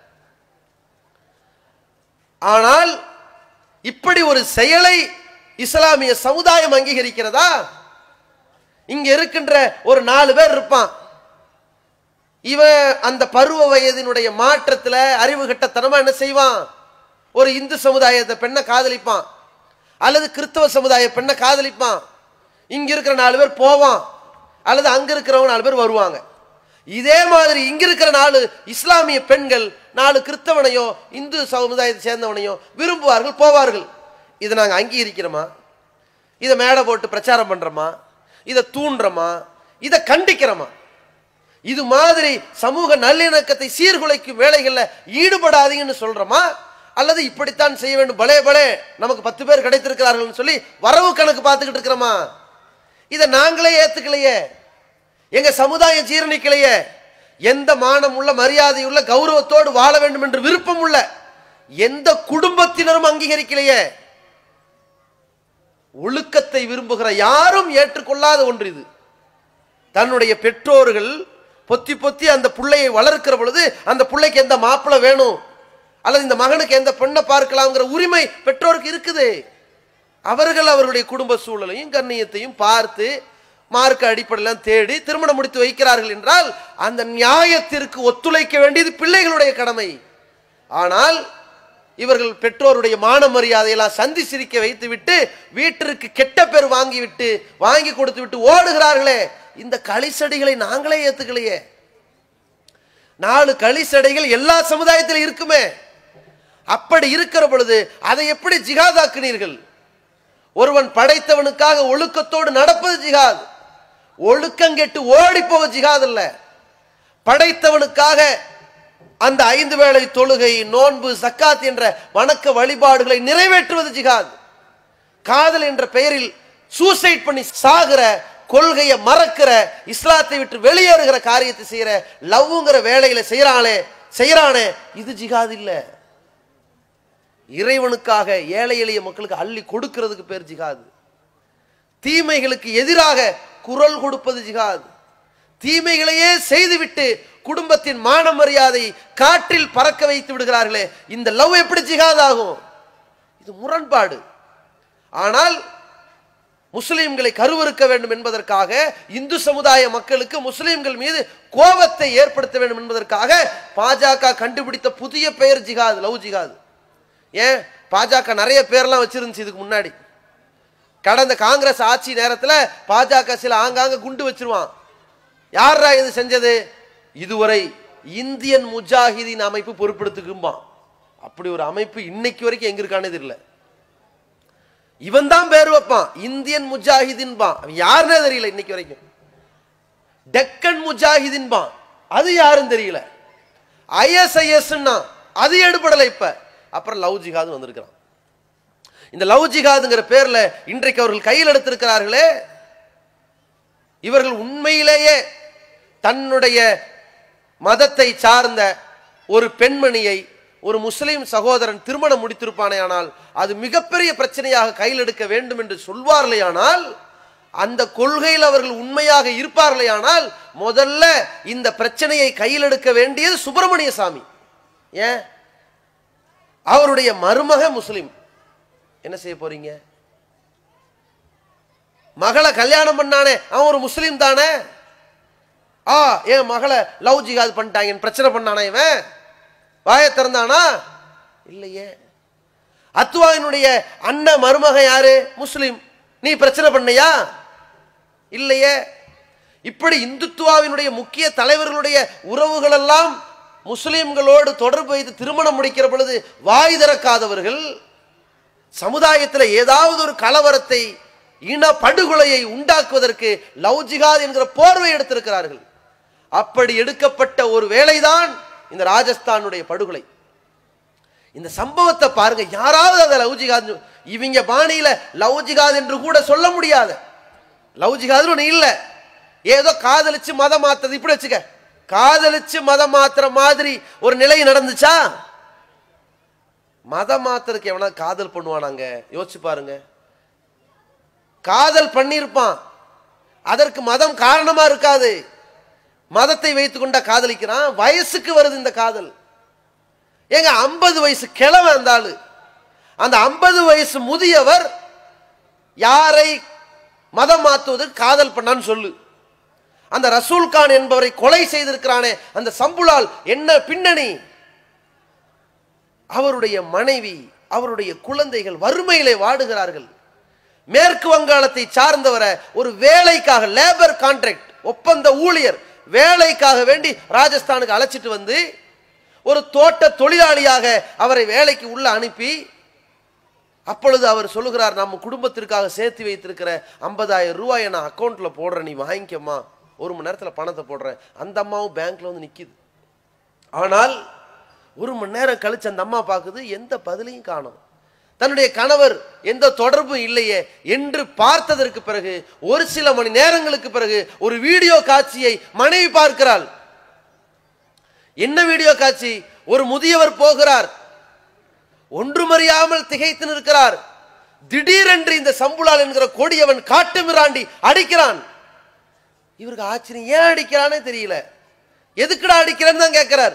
Speaker 2: ஆனால் இப்படி ஒரு செயலை இஸ்லாமிய சமுதாயம் அங்கீகரிக்கிறதா இங்க இருக்கின்ற ஒரு நாலு பேர் இருப்பான் இவன் அந்த பருவ வயதினுடைய மாற்றத்துல அறிவு கட்டத்தனமா என்ன செய்வான் ஒரு இந்து சமுதாயத்தை பெண்ணை காதலிப்பான் அல்லது கிறிஸ்தவ சமுதாய பெண்ணை காதலிப்பான் இங்க இருக்கிற நாலு பேர் போவான் அல்லது அங்க இருக்கிறவங்க நாலு பேர் வருவாங்க இதே மாதிரி இங்க இருக்கிற நாலு இஸ்லாமிய பெண்கள் நாலு கிறிஸ்தவனையோ இந்து சமுதாயத்தை சேர்ந்தவனையோ விரும்புவார்கள் போவார்கள் இதை நாங்க அங்கீகரிக்கிறோமா இதை மேடை போட்டு பிரச்சாரம் பண்றோமா இதை தூண்டுறோமா இதை கண்டிக்கிறோமா இது மாதிரி சமூக நல்லிணக்கத்தை சீர்குலைக்கும் வேலைகள்ல ஈடுபடாதீங்கன்னு சொல்றோமா அல்லது இப்படித்தான் செய்ய வேண்டும் பலே பலே நமக்கு பத்து பேர் கிடைத்திருக்கிறார்கள் சொல்லி வரவு கணக்கு பார்த்துக்கிட்டு இருக்கிறோமா இதை நாங்களே ஏத்துக்கலையே எங்க சமுதாயம் ஜீரணிக்கலையே எந்த மானம் உள்ள மரியாதை உள்ள கௌரவத்தோடு வாழ வேண்டும் என்று விருப்பம் உள்ள எந்த குடும்பத்தினரும் அங்கீகரிக்கலையே ஒழுக்கத்தை விரும்புகிற யாரும் ஏற்றுக்கொள்ளாத ஒன்று இது தன்னுடைய பெற்றோர்கள் பொத்தி பொத்தி அந்த பிள்ளையை வளர்க்கிற பொழுது அந்த பிள்ளைக்கு எந்த மாப்பிள்ளை வேணும் அல்லது இந்த மகனுக்கு எந்த பெண்ணை பார்க்கலாம்ங்கிற உரிமை பெற்றோருக்கு இருக்குது அவர்கள் அவருடைய குடும்ப சூழலையும் கண்ணியத்தையும் பார்த்து மார்க்க அடிப்படையெல்லாம் தேடி திருமணம் முடித்து வைக்கிறார்கள் என்றால் அந்த நியாயத்திற்கு ஒத்துழைக்க வேண்டியது பிள்ளைகளுடைய கடமை ஆனால் இவர்கள் பெற்றோருடைய மான மரியாதையெல்லாம் சந்தி சிரிக்க வைத்து விட்டு வீட்டிற்கு கெட்ட பேர் வாங்கி விட்டு வாங்கி கொடுத்து விட்டு ஓடுகிறார்களே இந்த களிசடிகளை நாங்களே ஏத்துக்கலையே நாலு களிசடைகள் எல்லா சமுதாயத்திலும் இருக்குமே அப்படி இருக்கிற பொழுது அதை எப்படி ஜிகாதாக்குனீர்கள் ஒருவன் படைத்தவனுக்காக ஒழுக்கத்தோடு நடப்பது ஜிகாத் ஒழுக்கங்கெட்டு ஓடி போக ஜிகாத் அல்ல படைத்தவனுக்காக அந்த ஐந்து வேளை தொழுகை நோன்பு சக்காத் என்ற வணக்க வழிபாடுகளை நிறைவேற்றுவது ஜிகாத் காதல் என்ற பெயரில் சூசைட் பண்ணி சாகிற கொள்கையை மறக்கிற இஸ்லாத்தை விட்டு வெளியேறுகிற காரியத்தை செய்யற லவ்ங்கிற வேலையில செய்யறானே செய்யறானே இது ஜிகாத் இல்ல இறைவனுக்காக ஏழை எளிய மக்களுக்கு அள்ளி கொடுக்கிறதுக்கு பேர் ஜிகாது தீமைகளுக்கு எதிராக குரல் கொடுப்பது ஜிகாத் தீமைகளையே செய்துவிட்டு குடும்பத்தின் மான மரியாதை காற்றில் பறக்க வைத்து விடுகிறார்களே இந்த லவ் எப்படி ஜிகாத் ஆகும் இது முரண்பாடு ஆனால் முஸ்லிம்களை கருவறுக்க வேண்டும் என்பதற்காக இந்து சமுதாய மக்களுக்கு முஸ்லிம்கள் மீது கோபத்தை ஏற்படுத்த வேண்டும் என்பதற்காக பாஜக கண்டுபிடித்த புதிய பெயர் ஜிகாத் லவ் ஜிகாத் ஏன் பாஜக நிறைய பேர்லாம் வச்சிருந்துச்சு இதுக்கு முன்னாடி கடந்த காங்கிரஸ் ஆட்சி நேரத்தில் பாஜக சில ஆங்காங்க குண்டு வச்சிருவான் யாரா இது செஞ்சது இதுவரை இந்தியன் முஜாஹிதீன் அமைப்பு பொறுப்பெடுத்துக்கும்பான் அப்படி ஒரு அமைப்பு இன்னைக்கு வரைக்கும் எங்க இருக்கானே தெரியல இவன் தான் பேர் வைப்பான் இந்தியன் முஜாஹிதீன் பான் அவன் யாருன்னே தெரியல இன்னைக்கு வரைக்கும் டெக்கன் முஜாஹிதீன் பான் அது யாரும் தெரியல ஐஎஸ்ஐஎஸ்ன்னா அது எடுபடலை இப்ப அப்புறம் லவ் ஜிஹாது வந்திருக்கிறான் இந்த லவ் ஜிஹாதுங்கிற பேர்ல இன்றைக்கு அவர்கள் கையில் எடுத்திருக்கிறார்களே இவர்கள் உண்மையிலேயே தன்னுடைய மதத்தை சார்ந்த ஒரு பெண்மணியை ஒரு முஸ்லிம் சகோதரன் திருமணம் முடித்திருப்பானே ஆனால் அது மிகப்பெரிய பிரச்சனையாக கையில் எடுக்க வேண்டும் என்று சொல்வார்களே ஆனால் அந்த கொள்கையில் அவர்கள் உண்மையாக இருப்பார்களே ஆனால் முதல்ல இந்த பிரச்சனையை கையில் எடுக்க வேண்டியது சுப்பிரமணிய சாமி ஏன் அவருடைய மருமக முஸ்லிம் என்ன செய்ய போறீங்க மகளை கல்யாணம் பண்ணானே அவன் ஒரு முஸ்லீம் தானே ஆ என் மகளை லவ் ஜிகாத் பண்ணிட்டாங்க பிரச்சனை பண்ணானா இவன் வாயை திறந்தானா இல்லையே அத்துவாயினுடைய அண்ணன் மருமக யாரு முஸ்லிம் நீ பிரச்சனை பண்ணையா இல்லையே இப்படி இந்துத்துவாவினுடைய முக்கிய தலைவர்களுடைய உறவுகள் எல்லாம் முஸ்லிம்களோடு தொடர்பு வைத்து திருமணம் முடிக்கிற பொழுது வாய் திறக்காதவர்கள் சமுதாயத்தில் ஏதாவது ஒரு கலவரத்தை இன படுகொலையை உண்டாக்குவதற்கு லவ் ஜிகாத் என்கிற போர்வை எடுத்திருக்கிறார்கள் அப்படி எடுக்கப்பட்ட ஒரு வேலைதான் இந்த ராஜஸ்தானுடைய படுகொலை இந்த சம்பவத்தை பாருங்க யாராவது அதை லவ் ஜிகாத் இவங்க பாணியில லவ் ஜிகாத் என்று கூட சொல்ல முடியாது லவ் ஜிகாதுன்னு ஒண்ணு இல்ல ஏதோ காதலிச்சு மதம் மாத்தது இப்படி வச்சுக்க காதலிச்சு மதம் மாத்துற மாதிரி ஒரு நிலை நடந்துச்சா மதம் மாத்துறதுக்கு எவனா காதல் பண்ணுவானாங்க யோசிச்சு பாருங்க காதல் பண்ணியிருப்பான் அதற்கு மதம் காரணமா இருக்காது மதத்தை வைத்துக் கொண்டா காதலிக்கிறான் வயசுக்கு வருது இந்த காதல் ஏங்க ஐம்பது வயசு கிழவன் அந்த ஆளு அந்த ஐம்பது வயசு முதியவர் யாரை மதம் மாத்துவதற்கு காதல் பண்ணான்னு சொல்லு அந்த ரசூல் கான் என்பவரை கொலை செய்திருக்கிறானே அந்த சம்புலால் என்ன பின்னணி அவருடைய மனைவி அவருடைய குழந்தைகள் வறுமையிலே வாடுகிறார்கள் மேற்கு வங்காளத்தை சார்ந்தவரை ஒரு வேலைக்காக லேபர் கான்ட்ராக்ட் ஒப்பந்த ஊழியர் வேலைக்காக வேண்டி ராஜஸ்தானுக்கு அழைச்சிட்டு வந்து ஒரு தோட்ட தொழிலாளியாக அவரை வேலைக்கு உள்ள அனுப்பி அப்பொழுது அவர் சொல்லுகிறார் நம்ம குடும்பத்திற்காக சேர்த்து வைத்திருக்கிற ஐம்பதாயிரம் ரூபாயை நான் அக்கௌண்ட்ல போடுறேன் நீ வாங்கிக்கம்மா ஒரு மணி நேரத்தில் பணத்தை போடுறேன் அந்த அம்மாவும் பேங்க்ல வந்து நிக்குது ஆனால் ஒரு மணி நேரம் கழிச்சு அந்த அம்மா பார்க்குது எந்த பதிலையும் காணும் தன்னுடைய கணவர் எந்த தொடர்பும் இல்லையே என்று பார்த்ததற்கு பிறகு ஒரு சில மணி நேரங்களுக்கு பிறகு ஒரு வீடியோ காட்சியை மனைவி பார்க்கிறாள் என்ன வீடியோ காட்சி ஒரு முதியவர் போகிறார் ஒன்றுமறியாமல் திகைத்து நிற்கிறார் திடீரென்று இந்த சம்புலால் என்கிற கொடியவன் காட்டு மிராண்டி அடிக்கிறான் இவருக்கு ஆச்சரியம் ஏன் அடிக்கிறானே தெரியல எதுக்குடா அடிக்கிறேன்னு தான் கேட்கிறார்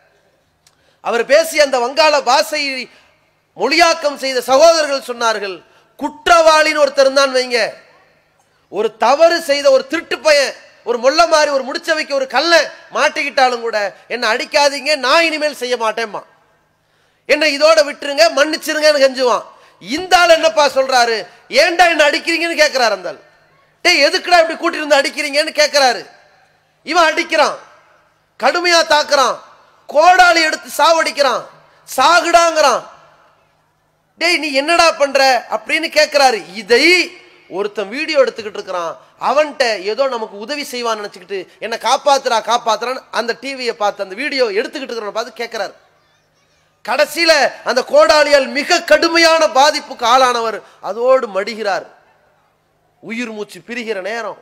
Speaker 2: அவர் பேசிய அந்த வங்காள பாஷையை மொழியாக்கம் செய்த சகோதரர்கள் சொன்னார்கள் குற்றவாளின்னு ஒருத்தர் தான் வைங்க ஒரு தவறு செய்த ஒரு திருட்டு பையன் ஒரு முள்ள மாதிரி ஒரு முடிச்ச வைக்க ஒரு கல்லை மாட்டிக்கிட்டாலும் கூட என்ன அடிக்காதீங்க நான் இனிமேல் செய்ய மாட்டேம்மா என்ன இதோட விட்டுருங்க மன்னிச்சிருங்கன்னு கெஞ்சுவான் இந்த ஆள் என்னப்பா சொல்றாரு ஏன்டா என்ன அடிக்கிறீங்கன்னு கேட்கிறாரு அந்த ஆள் டேய் எதுக்குடா இப்படி கூட்டிட்டு வந்து அடிக்கிறீங்கன்னு கேட்கிறாரு இவன் அடிக்கிறான் கடுமையா தாக்குறான் கோடாலி எடுத்து சாவடிக்கிறான் சாகுடாங்கிறான் டேய் நீ என்னடா பண்ற அப்படின்னு கேட்கிறாரு இதை ஒருத்தன் வீடியோ எடுத்துக்கிட்டு இருக்கிறான் அவன்கிட்ட ஏதோ நமக்கு உதவி செய்வான்னு நினைச்சுக்கிட்டு என்ன காப்பாத்துறா காப்பாத்துறான்னு அந்த டிவியை பார்த்து அந்த வீடியோ எடுத்துக்கிட்டு இருக்கிறவனை பார்த்து கேட்கிறாரு கடைசியில அந்த கோடாலியால் மிக கடுமையான பாதிப்புக்கு ஆளானவர் அதோடு மடிகிறார் உயிர் மூச்சு பிரிகிற நேரம்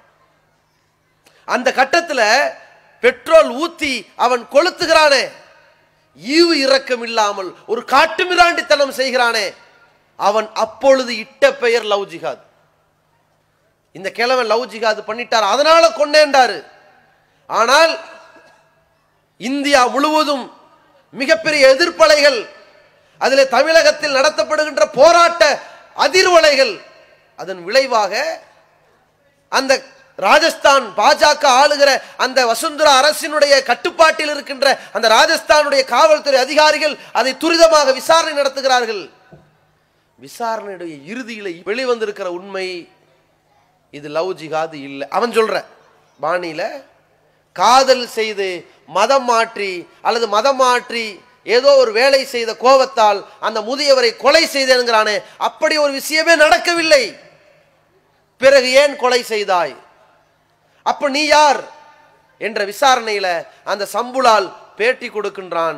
Speaker 2: அந்த கட்டத்துல பெட்ரோல் ஊத்தி அவன் கொளுத்துகிறானே ஈவு இரக்கம் இல்லாமல் ஒரு காட்டுமிராண்டித்தனம் செய்கிறானே அவன் அப்பொழுது இட்ட பெயர் லவ் ஜிஹாத் இந்த கிழவன் லவ் ஜிஹாத் பண்ணிட்டார் அதனால கொண்டேன்டாரு ஆனால் இந்தியா முழுவதும் மிகப்பெரிய எதிர்ப்பலைகள் அதில் தமிழகத்தில் நடத்தப்படுகின்ற போராட்ட அதிர்வலைகள் அதன் விளைவாக அந்த ராஜஸ்தான் பாஜக ஆளுகிற அந்த வசுந்தரா அரசினுடைய கட்டுப்பாட்டில் இருக்கின்ற அந்த ராஜஸ்தானுடைய காவல்துறை அதிகாரிகள் அதை துரிதமாக விசாரணை நடத்துகிறார்கள் விசாரணையுடைய இறுதியில் வெளிவந்திருக்கிற உண்மை இது லவ் ஜிகாது இல்லை அவன் சொல்ற பாணியில காதல் செய்து மதம் மாற்றி அல்லது மதம் மாற்றி ஏதோ ஒரு வேலை செய்த கோபத்தால் அந்த முதியவரை கொலை செய்தேன்கிறானே அப்படி ஒரு விஷயமே நடக்கவில்லை பிறகு ஏன் கொலை செய்தாய் அப்ப நீ யார் என்ற விசாரணையில அந்த சம்புலால் பேட்டி கொடுக்கின்றான்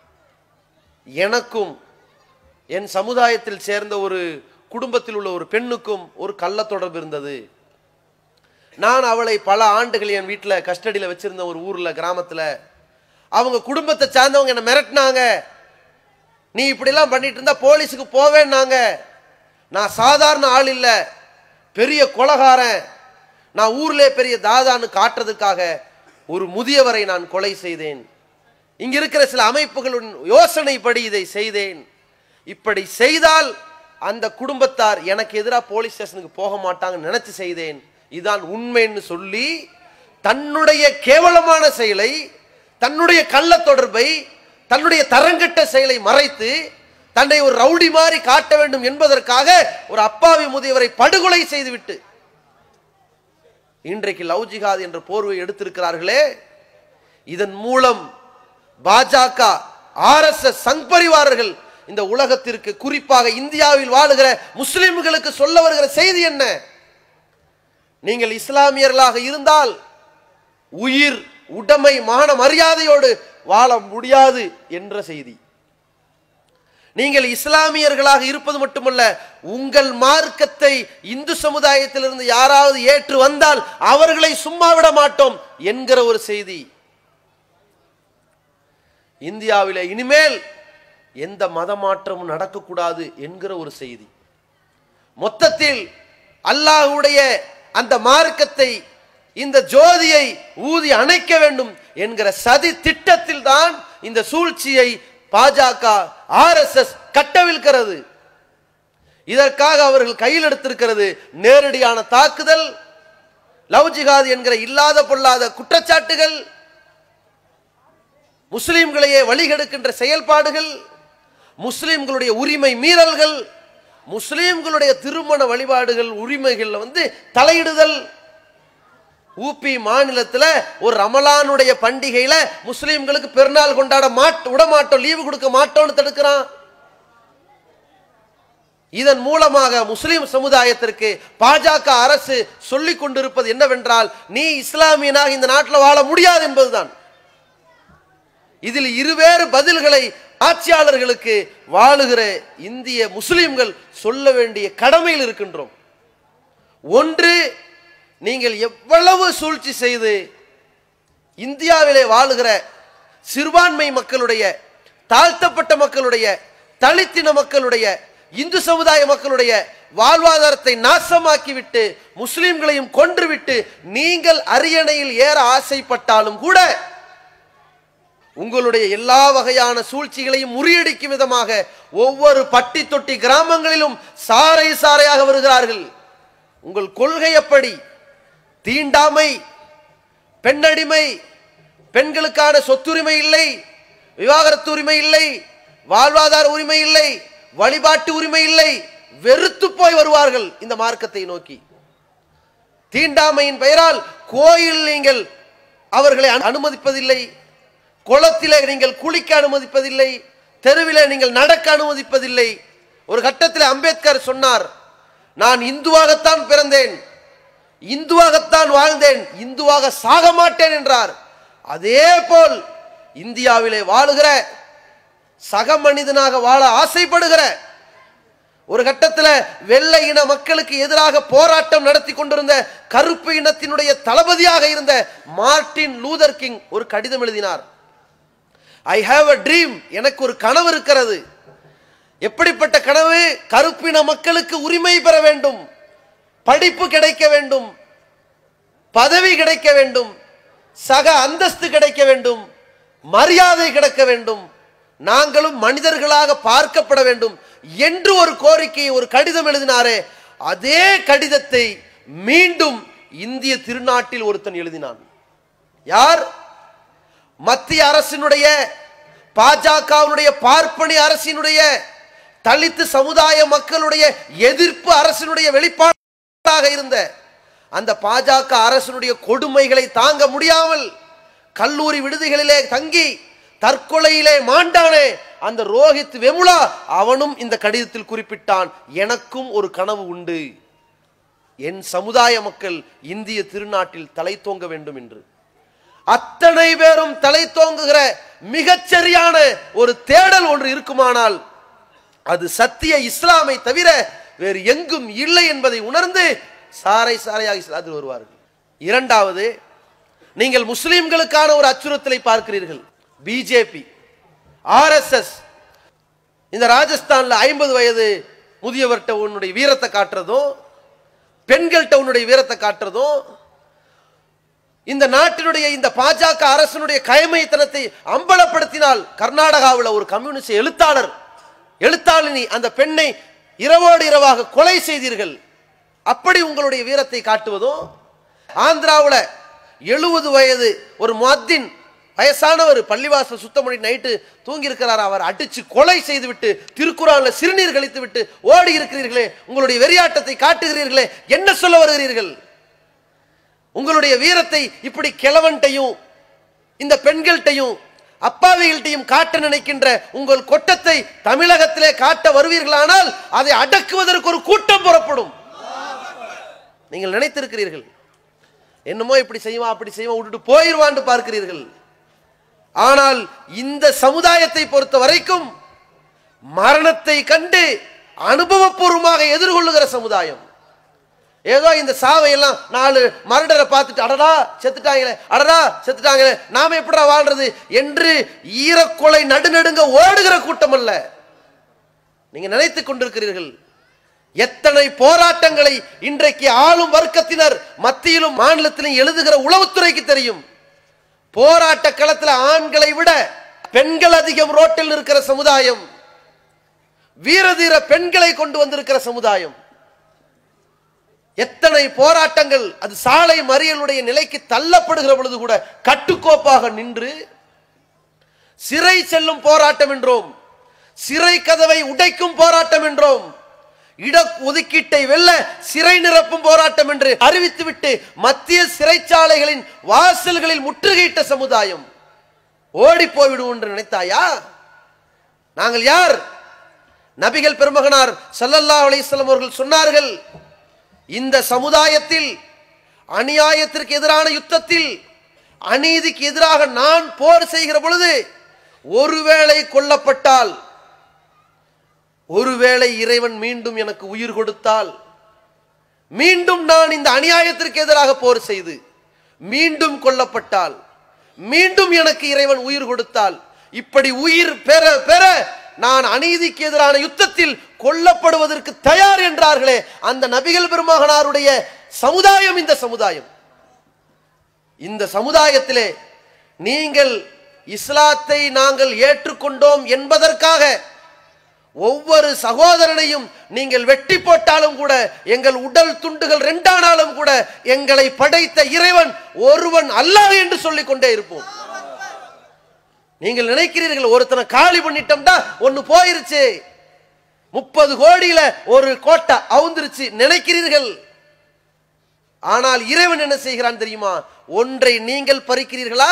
Speaker 2: எனக்கும் என் சமுதாயத்தில் சேர்ந்த ஒரு குடும்பத்தில் உள்ள ஒரு பெண்ணுக்கும் ஒரு கள்ள தொடர்பு இருந்தது நான் அவளை பல ஆண்டுகள் என் வீட்டில் கஸ்டடியில் வச்சிருந்த ஒரு ஊர்ல கிராமத்துல அவங்க குடும்பத்தை சார்ந்தவங்க என்னை மிரட்டினாங்க நீ இப்படிலாம் பண்ணிட்டு இருந்தா போலீஸுக்கு போவேன்னாங்க நான் சாதாரண ஆள் இல்லை பெரிய கொலகாரன் நான் ஊர்லே பெரிய தாதான்னு காட்டுறதுக்காக ஒரு முதியவரை நான் கொலை செய்தேன் இங்க இருக்கிற சில அமைப்புகளின் யோசனைப்படி இதை செய்தேன் இப்படி செய்தால் அந்த குடும்பத்தார் எனக்கு எதிராக போலீஸ் ஸ்டேஷனுக்கு போக மாட்டாங்கன்னு நினைச்சு செய்தேன் இதான் உண்மைன்னு சொல்லி தன்னுடைய கேவலமான செயலை தன்னுடைய கள்ள தொடர்பை தன்னுடைய தரங்கட்ட செயலை மறைத்து தன்னை ஒரு ரவுடி மாதிரி காட்ட வேண்டும் என்பதற்காக ஒரு அப்பாவி முதியவரை படுகொலை செய்துவிட்டு இன்றைக்கு லவ் ஜிஹாத் என்ற போர்வை எடுத்திருக்கிறார்களே இதன் மூலம் பாஜக ஆர்எஸ்எஸ் சங் பரிவாரர்கள் இந்த உலகத்திற்கு குறிப்பாக இந்தியாவில் வாழுகிற முஸ்லிம்களுக்கு சொல்ல வருகிற செய்தி என்ன நீங்கள் இஸ்லாமியர்களாக இருந்தால் உயிர் உடைமை மான மரியாதையோடு வாழ முடியாது என்ற செய்தி நீங்கள் இஸ்லாமியர்களாக இருப்பது மட்டுமல்ல உங்கள் மார்க்கத்தை இந்து சமுதாயத்திலிருந்து யாராவது ஏற்று வந்தால் அவர்களை சும்மா விட மாட்டோம் என்கிற ஒரு செய்தி இந்தியாவிலே இனிமேல் எந்த மத மாற்றமும் நடக்கக்கூடாது என்கிற ஒரு செய்தி மொத்தத்தில் அல்லாஹ்வுடைய அந்த மார்க்கத்தை இந்த ஜோதியை ஊதி அணைக்க வேண்டும் என்கிற சதி திட்டத்தில் தான் இந்த சூழ்ச்சியை பாஜக ஆர்எஸ்எஸ் கட்டவிழ்க்கிறது இதற்காக அவர்கள் கையில் எடுத்திருக்கிறது நேரடியான தாக்குதல் லவ் ஜிஹாத் என்கிற இல்லாத பொல்லாத குற்றச்சாட்டுகள் முஸ்லிம்களையே வழிகெடுக்கின்ற செயல்பாடுகள் முஸ்லிம்களுடைய உரிமை மீறல்கள் முஸ்லிம்களுடைய திருமண வழிபாடுகள் உரிமைகள்ல வந்து தலையிடுதல் ஊபி மாநிலத்துல ஒரு ரமலானுடைய பண்டிகையில முஸ்லிம்களுக்கு பெருநாள் கொண்டாட மாட்ட விட மாட்டோம் லீவு கொடுக்க மாட்டோம்னு தடுக்கிறான் இதன் மூலமாக முஸ்லிம் சமுதாயத்திற்கு பாஜக அரசு சொல்லிக் கொண்டிருப்பது என்னவென்றால் நீ இஸ்லாமியனாக இந்த நாட்டில் வாழ முடியாது என்பதுதான் இதில் இருவேறு பதில்களை ஆட்சியாளர்களுக்கு வாழுகிற இந்திய முஸ்லிம்கள் சொல்ல வேண்டிய கடமையில் இருக்கின்றோம் ஒன்று நீங்கள் எவ்வளவு சூழ்ச்சி செய்து இந்தியாவிலே வாழுகிற சிறுபான்மை மக்களுடைய தாழ்த்தப்பட்ட மக்களுடைய தலித்தின மக்களுடைய இந்து சமுதாய மக்களுடைய வாழ்வாதாரத்தை நாசமாக்கிவிட்டு முஸ்லிம்களையும் கொன்றுவிட்டு நீங்கள் அரியணையில் ஏற ஆசைப்பட்டாலும் கூட உங்களுடைய எல்லா வகையான சூழ்ச்சிகளையும் முறியடிக்கும் விதமாக ஒவ்வொரு பட்டி தொட்டி கிராமங்களிலும் சாறை சாறையாக வருகிறார்கள் உங்கள் கொள்கை எப்படி தீண்டாமை பெண்ணடிமை பெண்களுக்கான சொத்துரிமை இல்லை விவாகரத்து உரிமை இல்லை வாழ்வாதார உரிமை இல்லை வழிபாட்டு உரிமை இல்லை வெறுத்து போய் வருவார்கள் இந்த மார்க்கத்தை நோக்கி தீண்டாமையின் பெயரால் கோயில் நீங்கள் அவர்களை அனு- அனுமதிப்பதில்லை குளத்திலே நீங்கள் குளிக்க அனுமதிப்பதில்லை தெருவிலே நீங்கள் நடக்க அனுமதிப்பதில்லை ஒரு கட்டத்தில் அம்பேத்கர் சொன்னார் நான் இந்துவாகத்தான் பிறந்தேன் இந்துவாகத்தான் வாழ்ந்தேன் இந்துவாக சாக மாட்டேன் என்றார் அதே போல் இந்தியாவிலே வாழுகிற சக மனிதனாக வாழ ஆசைப்படுகிற ஒரு கட்டத்தில் வெள்ளை இன மக்களுக்கு எதிராக போராட்டம் நடத்தி கொண்டிருந்த கருப்பு இனத்தினுடைய தளபதியாக இருந்த மார்ட்டின் லூதர் கிங் ஒரு கடிதம் எழுதினார் ஐ ஹாவ் அ ட்ரீம் எனக்கு ஒரு கனவு இருக்கிறது எப்படிப்பட்ட கனவு கருப்பின மக்களுக்கு உரிமை பெற வேண்டும் படிப்பு கிடைக்க வேண்டும் பதவி கிடைக்க வேண்டும் சக அந்தஸ்து கிடைக்க வேண்டும் மரியாதை கிடைக்க வேண்டும் நாங்களும் மனிதர்களாக பார்க்கப்பட வேண்டும் என்று ஒரு கோரிக்கையை ஒரு கடிதம் எழுதினாரே அதே கடிதத்தை மீண்டும் இந்திய திருநாட்டில் ஒருத்தன் எழுதினான் யார் மத்திய அரசினுடைய பாஜகவினுடைய பார்ப்பனி அரசினுடைய தலித்து சமுதாய மக்களுடைய எதிர்ப்பு அரசினுடைய வெளிப்பாடாக இருந்த அந்த பாஜக அரசினுடைய கொடுமைகளை தாங்க முடியாமல் கல்லூரி விடுதிகளிலே தங்கி தற்கொலையிலே மாண்டானே அந்த ரோஹித் வெமுலா அவனும் இந்த கடிதத்தில் குறிப்பிட்டான் எனக்கும் ஒரு கனவு உண்டு என் சமுதாய மக்கள் இந்திய திருநாட்டில் தலை தோங்க வேண்டும் என்று அத்தனை பேரும் தலை தோங்குகிற மிகச்சரியான ஒரு தேடல் ஒன்று இருக்குமானால் அது சத்திய இஸ்லாமை தவிர வேறு எங்கும் இல்லை என்பதை உணர்ந்து சாறை சாறையாக இஸ்லாத்தில் வருவார்கள் இரண்டாவது நீங்கள் முஸ்லிம்களுக்கான ஒரு அச்சுறுத்தலை பார்க்கிறீர்கள் பிஜேபி ஆர்எஸ்எஸ் இந்த ராஜஸ்தான்ல ஐம்பது வயது முதியவர்கிட்ட உன்னுடைய வீரத்தை காட்டுறதும் பெண்கள்கிட்ட உன்னுடைய வீரத்தை காட்டுறதும் இந்த நாட்டினுடைய இந்த பாஜக அரசனுடைய கயமைத்தனத்தை அம்பலப்படுத்தினால் கர்நாடகாவில் ஒரு கம்யூனிஸ்ட் எழுத்தாளர் எழுத்தாளினி அந்த பெண்ணை இரவோடு இரவாக கொலை செய்தீர்கள் அப்படி உங்களுடைய வீரத்தை காட்டுவதும் ஆந்திராவில் எழுபது வயது ஒரு முஅத்தின் வயசானவர் பள்ளிவாசல் சுத்தம் பண்ணி நைட்டு தூங்கி இருக்கிறார் அவர் அடிச்சு கொலை செய்து விட்டு திருக்குறான்ல சிறுநீர் கழித்து விட்டு ஓடி இருக்கிறீர்களே உங்களுடைய வெறியாட்டத்தை காட்டுகிறீர்களே என்ன சொல்ல வருகிறீர்கள் உங்களுடைய வீரத்தை இப்படி கிழவன்ட்டையும் இந்த பெண்கள்கிட்டையும் அப்பாவிகள்கிட்டையும் காட்ட நினைக்கின்ற உங்கள் கொட்டத்தை தமிழகத்திலே காட்ட வருவீர்களானால் அதை அடக்குவதற்கு ஒரு கூட்டம் புறப்படும் நீங்கள் நினைத்திருக்கிறீர்கள் என்னமோ இப்படி செய்வான் அப்படி செய்வான் விட்டுட்டு போயிடுவான்னு பார்க்கிறீர்கள் ஆனால் இந்த சமுதாயத்தை பொறுத்த வரைக்கும் மரணத்தை கண்டு அனுபவபூர்வமாக எதிர்கொள்ளுகிற சமுதாயம் ஏதோ இந்த சாவையெல்லாம் நாலு மரடரை பார்த்துட்டு அடடா செத்துட்டாங்களே அடடா செத்துட்டாங்களே நாம எப்படிடா வாழ்றது என்று ஈரக்கொலை நடுநடுங்க ஓடுகிற கூட்டம் அல்ல நீங்க நினைத்துக் கொண்டிருக்கிறீர்கள் எத்தனை போராட்டங்களை இன்றைக்கு ஆளும் வர்க்கத்தினர் மத்தியிலும் மாநிலத்திலும் எழுதுகிற உளவுத்துறைக்கு தெரியும் போராட்ட களத்தில் ஆண்களை விட பெண்கள் அதிகம் ரோட்டில் இருக்கிற சமுதாயம் வீரதீர பெண்களை கொண்டு வந்திருக்கிற சமுதாயம் எத்தனை போராட்டங்கள் அது சாலை மறியலுடைய நிலைக்கு தள்ளப்படுகிற பொழுது கூட கட்டுக்கோப்பாக நின்று சிறை செல்லும் போராட்டம் என்றோம் சிறை கதவை உடைக்கும் போராட்டம் என்றோம் இட ஒதுக்கீட்டை வெல்ல சிறை நிரப்பும் போராட்டம் என்று அறிவித்துவிட்டு மத்திய சிறைச்சாலைகளின் வாசல்களில் முற்றுகையிட்ட சமுதாயம் ஓடி போய்விடுவோம் என்று நினைத்தாயா நாங்கள் யார் நபிகள் பெருமகனார் ஸல்லல்லாஹு அலைஹி வஸல்லம் அவர்கள் சொன்னார்கள் இந்த சமுதாயத்தில் அநியாயத்திற்கு எதிரான யுத்தத்தில் அநீதிக்கு எதிராக நான் போர் செய்கிற பொழுது ஒருவேளை கொல்லப்பட்டால் ஒருவேளை இறைவன் மீண்டும் எனக்கு உயிர் கொடுத்தால் மீண்டும் நான் இந்த அநியாயத்திற்கு எதிராக போர் செய்து மீண்டும் கொல்லப்பட்டால் மீண்டும் எனக்கு இறைவன் உயிர் கொடுத்தால் இப்படி உயிர் பெற பெற நான் அநீதிக்கு எதிரான யுத்தத்தில் கொல்லப்படுவதற்கு தயார் என்றார்களே அந்த நபிகள் பெருமகனாருடைய சமுதாயம் இந்த சமுதாயம் இந்த சமுதாயத்திலே நீங்கள் இஸ்லாத்தை நாங்கள் ஏற்றுக்கொண்டோம் என்பதற்காக ஒவ்வொரு சகோதரனையும் நீங்கள் வெட்டி போட்டாலும் கூட எங்கள் உடல் துண்டுகள் ரெண்டானாலும் கூட எங்களை படைத்த இறைவன் ஒருவன் அல்லாஹ் என்று சொல்லிக் கொண்டே இருப்போம் நீங்கள் நினைக்கிறீர்கள் ஒருத்தனை காலி பண்ணிட்டோம்டா ஒன்னு போயிருச்சு முப்பது கோடியில ஒரு கோட்டை அவுந்துருச்சு நினைக்கிறீர்கள் ஆனால் இறைவன் என்ன செய்கிறான் தெரியுமா ஒன்றை நீங்கள் பறிக்கிறீர்களா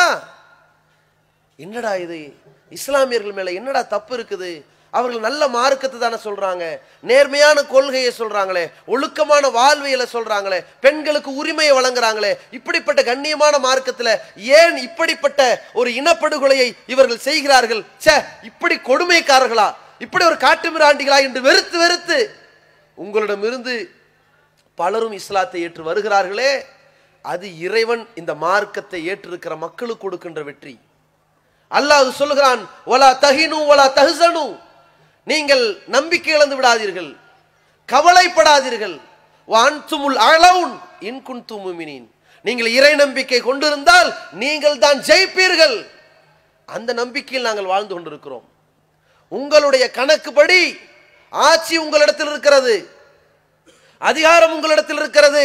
Speaker 2: என்னடா இது இஸ்லாமியர்கள் மேல என்னடா தப்பு இருக்குது அவர்கள் நல்ல மார்க்கத்தை தானே சொல்றாங்க நேர்மையான கொள்கையை சொல்றாங்களே ஒழுக்கமான வாழ்வியல சொல்றாங்களே பெண்களுக்கு உரிமையை வழங்குறாங்களே இப்படிப்பட்ட கண்ணியமான மார்க்கத்துல ஏன் இப்படிப்பட்ட ஒரு இனப்படுகொலையை இவர்கள் செய்கிறார்கள் ச்சே இப்படி கொடுமைக்காரர்களா இப்படி ஒரு காட்டுமிராண்டிகளா என்று வெறுத்து வெறுத்து உங்களிடமிருந்து பலரும் இஸ்லாத்தை ஏற்று வருகிறார்களே அது இறைவன் இந்த மார்க்கத்தை ஏற்றிருக்கிற மக்களுக்கு கொடுக்கின்ற வெற்றி அல்லாஹ் சொல்லுகிறான் ஒலா தஹினு ஒலா தஹ்சனு நீங்கள் நம்பிக்கை இழந்து விடாதீர்கள் கவலைப்படாதீர்கள் வான்துமுல் அலவுன் இன்குன்து முமினின் நீங்கள் இறை நம்பிக்கை கொண்டிருந்தால் நீங்கள் தான் ஜெயிப்பீர்கள் அந்த நம்பிக்கையில் நாங்கள் வாழ்ந்து கொண்டிருக்கிறோம் உங்களுடைய கணக்குப்படி ஆட்சி உங்களிடத்தில் இருக்கிறது அதிகாரம் உங்களிடத்தில் இருக்கிறது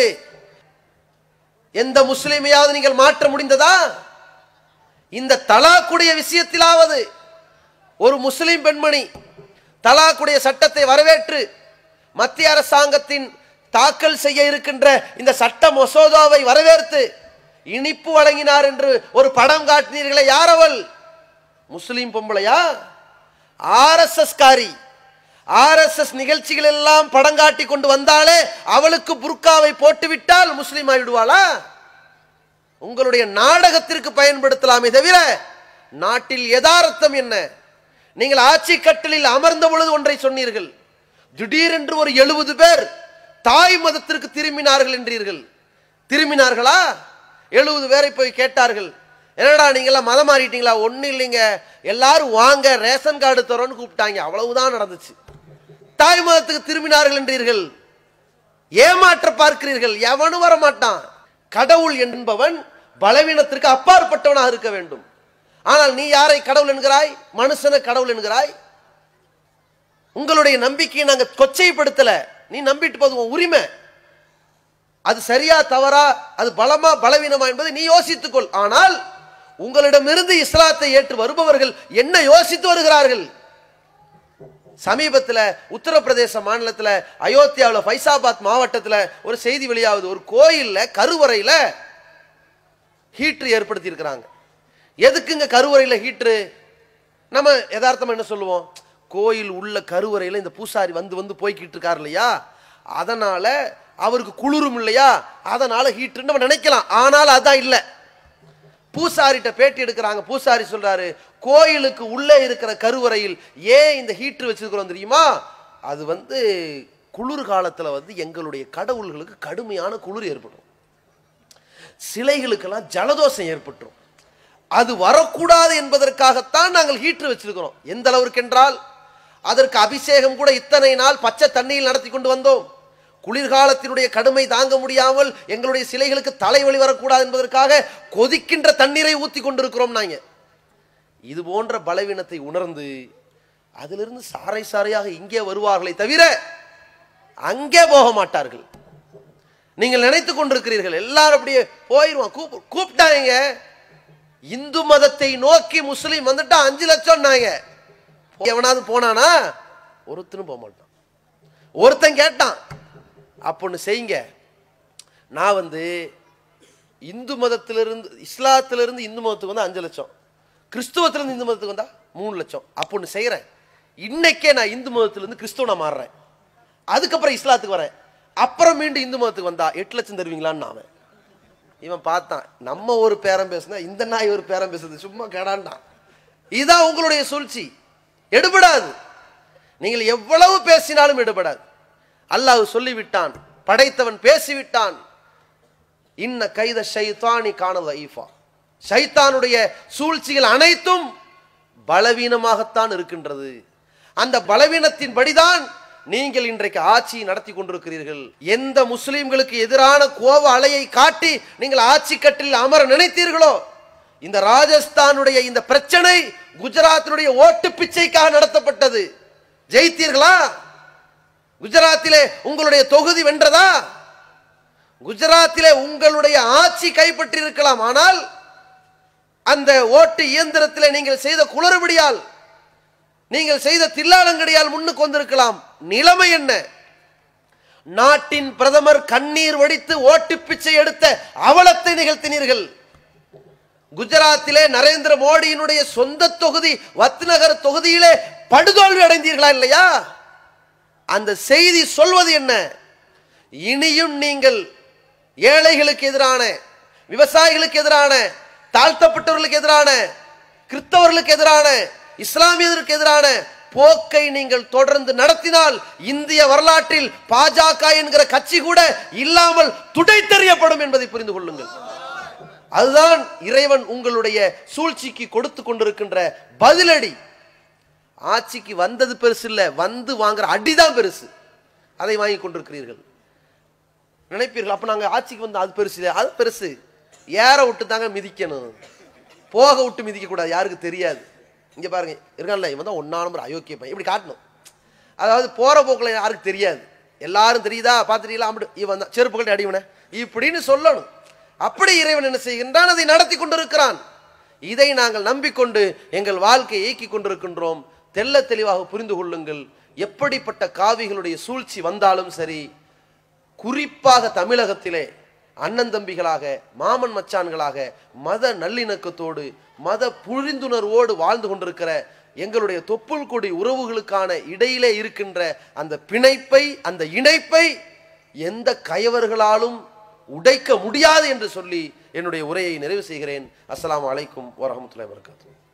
Speaker 2: எந்த முஸ்லிமையாவது நீங்கள் மாற்ற முடிந்ததா இந்த தலாக்குடைய விஷயத்திலாவது ஒரு முஸ்லிம் பெண்மணி தலாக்குடைய சட்டத்தை வரவேற்று மத்திய அரசாங்கத்தின் தாக்கல் செய்ய இருக்கின்ற இந்த சட்ட மசோதாவை வரவேற்று இனிப்பு வழங்கினார் என்று ஒரு படம் காட்டினீர்களே யார் அவள் முஸ்லிம் பொம்பளையா ஆர்எஸ்எஸ் காரி ஆர்எஸ்எஸ் நிகழ்ச்சிகள் எல்லாம் படம் காட்டி கொண்டு வந்தாலே அவளுக்கு புர்காவை போட்டுவிட்டால் முஸ்லீம் ஆகிடுவாளா உங்களுடைய நாடகத்திற்கு பயன்படுத்தலாமே தவிர நாட்டில் யதார்த்தம் என்ன நீங்கள் ஆட்சி கட்டலில் அமர்ந்த பொழுது ஒன்றை சொன்னீர்கள் திடீரென்று ஒரு எழுபது பேர் தாய் மதத்திற்கு திரும்பினார்கள் என்றீர்கள் திரும்பினார்களா எழுபது பேரை போய் கேட்டார்கள் என்னடா நீங்களாம் மதம் மாறிட்டீங்களா ஒன்றும் இல்லைங்க எல்லாரும் வாங்க ரேஷன் கார்டு தரோன்னு கூப்பிட்டாங்க அவ்வளவுதான் நடந்துச்சு தாய் மதத்துக்கு திரும்பினார்கள் என்றீர்கள் ஏமாற்ற பார்க்கிறீர்கள் எவனும் வர மாட்டான் கடவுள் என்பவன் பலவீனத்திற்கு அப்பாற்பட்டவனாக இருக்க வேண்டும் ஆனால் நீ யாரை கடவுள் என்கிறாய் மனுஷனை கடவுள் என்கிறாய் உங்களுடைய நம்பிக்கையை நாங்க கொச்சைப்படுத்தல நீ நம்பிட்டு போது உன் உரிமை அது சரியா தவறா அது பலமா பலவீனமா என்பதை நீ யோசித்துக்கொள் ஆனால் உங்களிடமிருந்து இஸ்லாத்தை ஏற்று வருபவர்கள் என்ன யோசித்து வருகிறார்கள் சமீபத்தில் உத்தரப்பிரதேச மாநிலத்தில் அயோத்தியாவில் ஃபைசாபாத் மாவட்டத்தில் ஒரு செய்தி வெளியாகுது ஒரு கோயிலில் கருவறையில் ஹீட்ரு ஏற்படுத்தி இருக்கிறாங்க எதுக்குங்க கருவறையில் ஹீட்ரு நம்ம யதார்த்தமா என்ன சொல்லுவோம் கோயில் உள்ள கருவறையில் இந்த பூசாரி வந்து வந்து போய்கிட்டு இருக்கார் இல்லையா அதனால அவருக்கு குளிரும் இல்லையா அதனால ஹீட்ருன்னு நம்ம நினைக்கலாம் ஆனால் அதான் இல்லை பூசாரிட்ட பேட்டி எடுக்கிறாங்க பூசாரி சொல்றாரு கோயிலுக்கு உள்ளே இருக்கிற கருவறையில் ஏன் இந்த ஹீட்டர் வச்சிருக்கிறோம் தெரியுமா அது வந்து குளிர் காலத்துல வந்து எங்களுடைய கடவுள்களுக்கு கடுமையான குளிர் ஏற்படும் சிலைகளுக்கெல்லாம் ஜலதோஷம் ஏற்பட்டுரும் அது வரக்கூடாது என்பதற்காகத்தான் நாங்கள் ஹீட்டர் வச்சிருக்கிறோம் எந்த அளவிற்கு என்றால் அதற்கு அபிஷேகம் கூட இத்தனை நாள் பச்சை தண்ணியில் நடத்தி கொண்டு வந்தோம் குளிர்காலத்தினுடைய கடுமை தாங்க முடியாமல் எங்களுடைய சிலைகளுக்கு தலைவலி வரக்கூடாது என்பதற்காக கொதிக்கின்ற தண்ணீரை ஊத்தி கொண்டிருக்கிறோம் நாங்க இது போன்ற பலவீனத்தை உணர்ந்து அதிலிருந்து சாறை சாறையாக இங்கே வருவார்களே தவிர அங்கே போக மாட்டார்கள் நீங்கள் நினைத்துக் கொண்டிருக்கிறீர்கள் எல்லாரும் அப்படியே போயிருவான் கூப்பு கூப்பிட்டாங்க இந்து மதத்தை நோக்கி முஸ்லீம் வந்துட்டா அஞ்சு லட்சம் எவனாவது போனானா ஒருத்தனும் போக மாட்டான் ஒருத்தன் கேட்டான் அப்ப ஒண்ணு செய்யுங்க நான் வந்து இந்து மதத்திலிருந்து இஸ்லாத்திலிருந்து இந்து மதத்துக்கு வந்து அஞ்சு லட்சம் கிறிஸ்துவத்திலிருந்து இந்து மதத்துக்கு வந்தா மூணு லட்சம் அப்போ ஒன்று செய்கிறேன் இன்னைக்கே நான் இந்து மதத்திலிருந்து கிறிஸ்துவ நான் மாறுறேன் அதுக்கப்புறம் இஸ்லாத்துக்கு வரேன் அப்புறம் மீண்டும் இந்து மதத்துக்கு வந்தா எட்டு லட்சம் தருவீங்களான்னு அவன் இவன் பார்த்தான் நம்ம ஒரு பேரம் பேசுனா இந்த நாய் ஒரு பேரம் பேசுறது சும்மா கேடான்டான் இதுதான் உங்களுடைய சூழ்ச்சி எடுபடாது நீங்கள் எவ்வளவு பேசினாலும் எடுபடாது அல்லாஹ் சொல்லிவிட்டான் படைத்தவன் பேசிவிட்டான் இன்ன கைத ஷைத்தானி காணல் ஐஃபா ஷைத்தானுடைய சூழ்ச்சிகள் அனைத்தும் பலவீனமாகத்தான் இருக்கின்றது அந்த பலவீனத்தின் படிதான் நீங்கள் இன்றைக்கு ஆட்சி நடத்தி கொண்டிருக்கிறீர்கள் எந்த முஸ்லிம்களுக்கு எதிரான கோப அலையை காட்டி நீங்கள் ஆட்சி கட்டில் அமர நினைத்தீர்களோ இந்த ராஜஸ்தானுடைய இந்த பிரச்சனை குஜராத்தினுடைய ஓட்டு பிச்சைக்காக நடத்தப்பட்டது ஜெயித்தீர்களா குஜராத்திலே உங்களுடைய தொகுதி வென்றதா குஜராத்திலே உங்களுடைய ஆட்சி கைப்பற்றி இருக்கலாம் ஆனால் அந்த ஓட்டு இயந்திரத்திலே நீங்கள் செய்த குளறுபடியால் நீங்கள் செய்த தில்லாலங்கடியால் முன்னுக்கு வந்திருக்கலாம் நிலைமை என்ன நாட்டின் பிரதமர் கண்ணீர் வடித்து ஓட்டு பிச்சை எடுத்த அவலத்தை நிகழ்த்தினீர்கள் குஜராத்திலே நரேந்திர மோடியினுடைய சொந்த தொகுதி வத்நகர் தொகுதியிலே படுதோல்வி அடைந்தீர்களா இல்லையா அந்த செய்தி சொல்வது என்ன இனியும் நீங்கள் ஏழைகளுக்கு எதிரான விவசாயிகளுக்கு எதிரான தாழ்த்தப்பட்டவர்களுக்கு எதிரான கிறிஸ்தவர்களுக்கு எதிரான இஸ்லாமியர்களுக்கு எதிரான போக்கை நீங்கள் தொடர்ந்து நடத்தினால் இந்திய வரலாற்றில் பாஜக என்கிற கட்சி கூட இல்லாமல் துடைத்தெறியப்படும் என்பதை புரிந்து கொள்ளுங்கள் அதுதான் இறைவன் உங்களுடைய சூழ்ச்சிக்கு கொடுத்து கொண்டிருக்கின்ற பதிலடி ஆட்சிக்கு வந்தது பெருசு இல்ல வந்து வாங்குற அடிதான் பெருசு அதை வாங்கி கொண்டிருக்கிறீர்கள் நினைப்பீர்கள் அப்ப நாங்க ஆட்சிக்கு வந்து அது பெருசு இல்ல, அது பெருசு ஏற விட்டு தாங்க மிதிக்கணும் போக விட்டு மிதிக்க கூடாது யாருக்கு தெரியாது இங்க பாருங்க இருக்கான்ல இவன் தான் ஒன்னா நம்பர் அயோக்கிய பையன் இப்படி காட்டணும் அதாவது போற போக்குல யாருக்கு தெரியாது எல்லாரும் தெரியுதா பார்த்துட்டீங்களா அப்படி இவன் தான் செருப்பு கட்டி அடிவன இப்படின்னு சொல்லணும் அப்படி இறைவன் என்ன செய்கின்றான் அதை நடத்தி கொண்டிருக்கிறான் இதை நாங்கள் நம்பிக்கொண்டு எங்கள் வாழ்க்கையை இயக்கி கொண்டிருக்கின்றோம் தெள்ள தெளிவாக புரிந்து கொள்ளுங்கள் எப்படிப்பட்ட காவிகளுடைய சூழ்ச்சி வந்தாலும் சரி குறிப்பாக தமிழகத்திலே அண்ணன் தம்பிகளாக மாமன் மச்சான்களாக மத நல்லிணக்கத்தோடு மத புரிந்துணர்வோடு வாழ்ந்து கொண்டிருக்கிற எங்களுடைய தொப்புள் கொடி உறவுகளுக்கான இடையிலே இருக்கின்ற அந்த பிணைப்பை அந்த இணைப்பை எந்த கயவர்களாலும் உடைக்க முடியாது என்று சொல்லி என்னுடைய உரையை நிறைவு செய்கிறேன் அஸ்ஸலாமு அலைக்கும் வரஹ்மத்துல்லாஹி வபரகாத்துஹு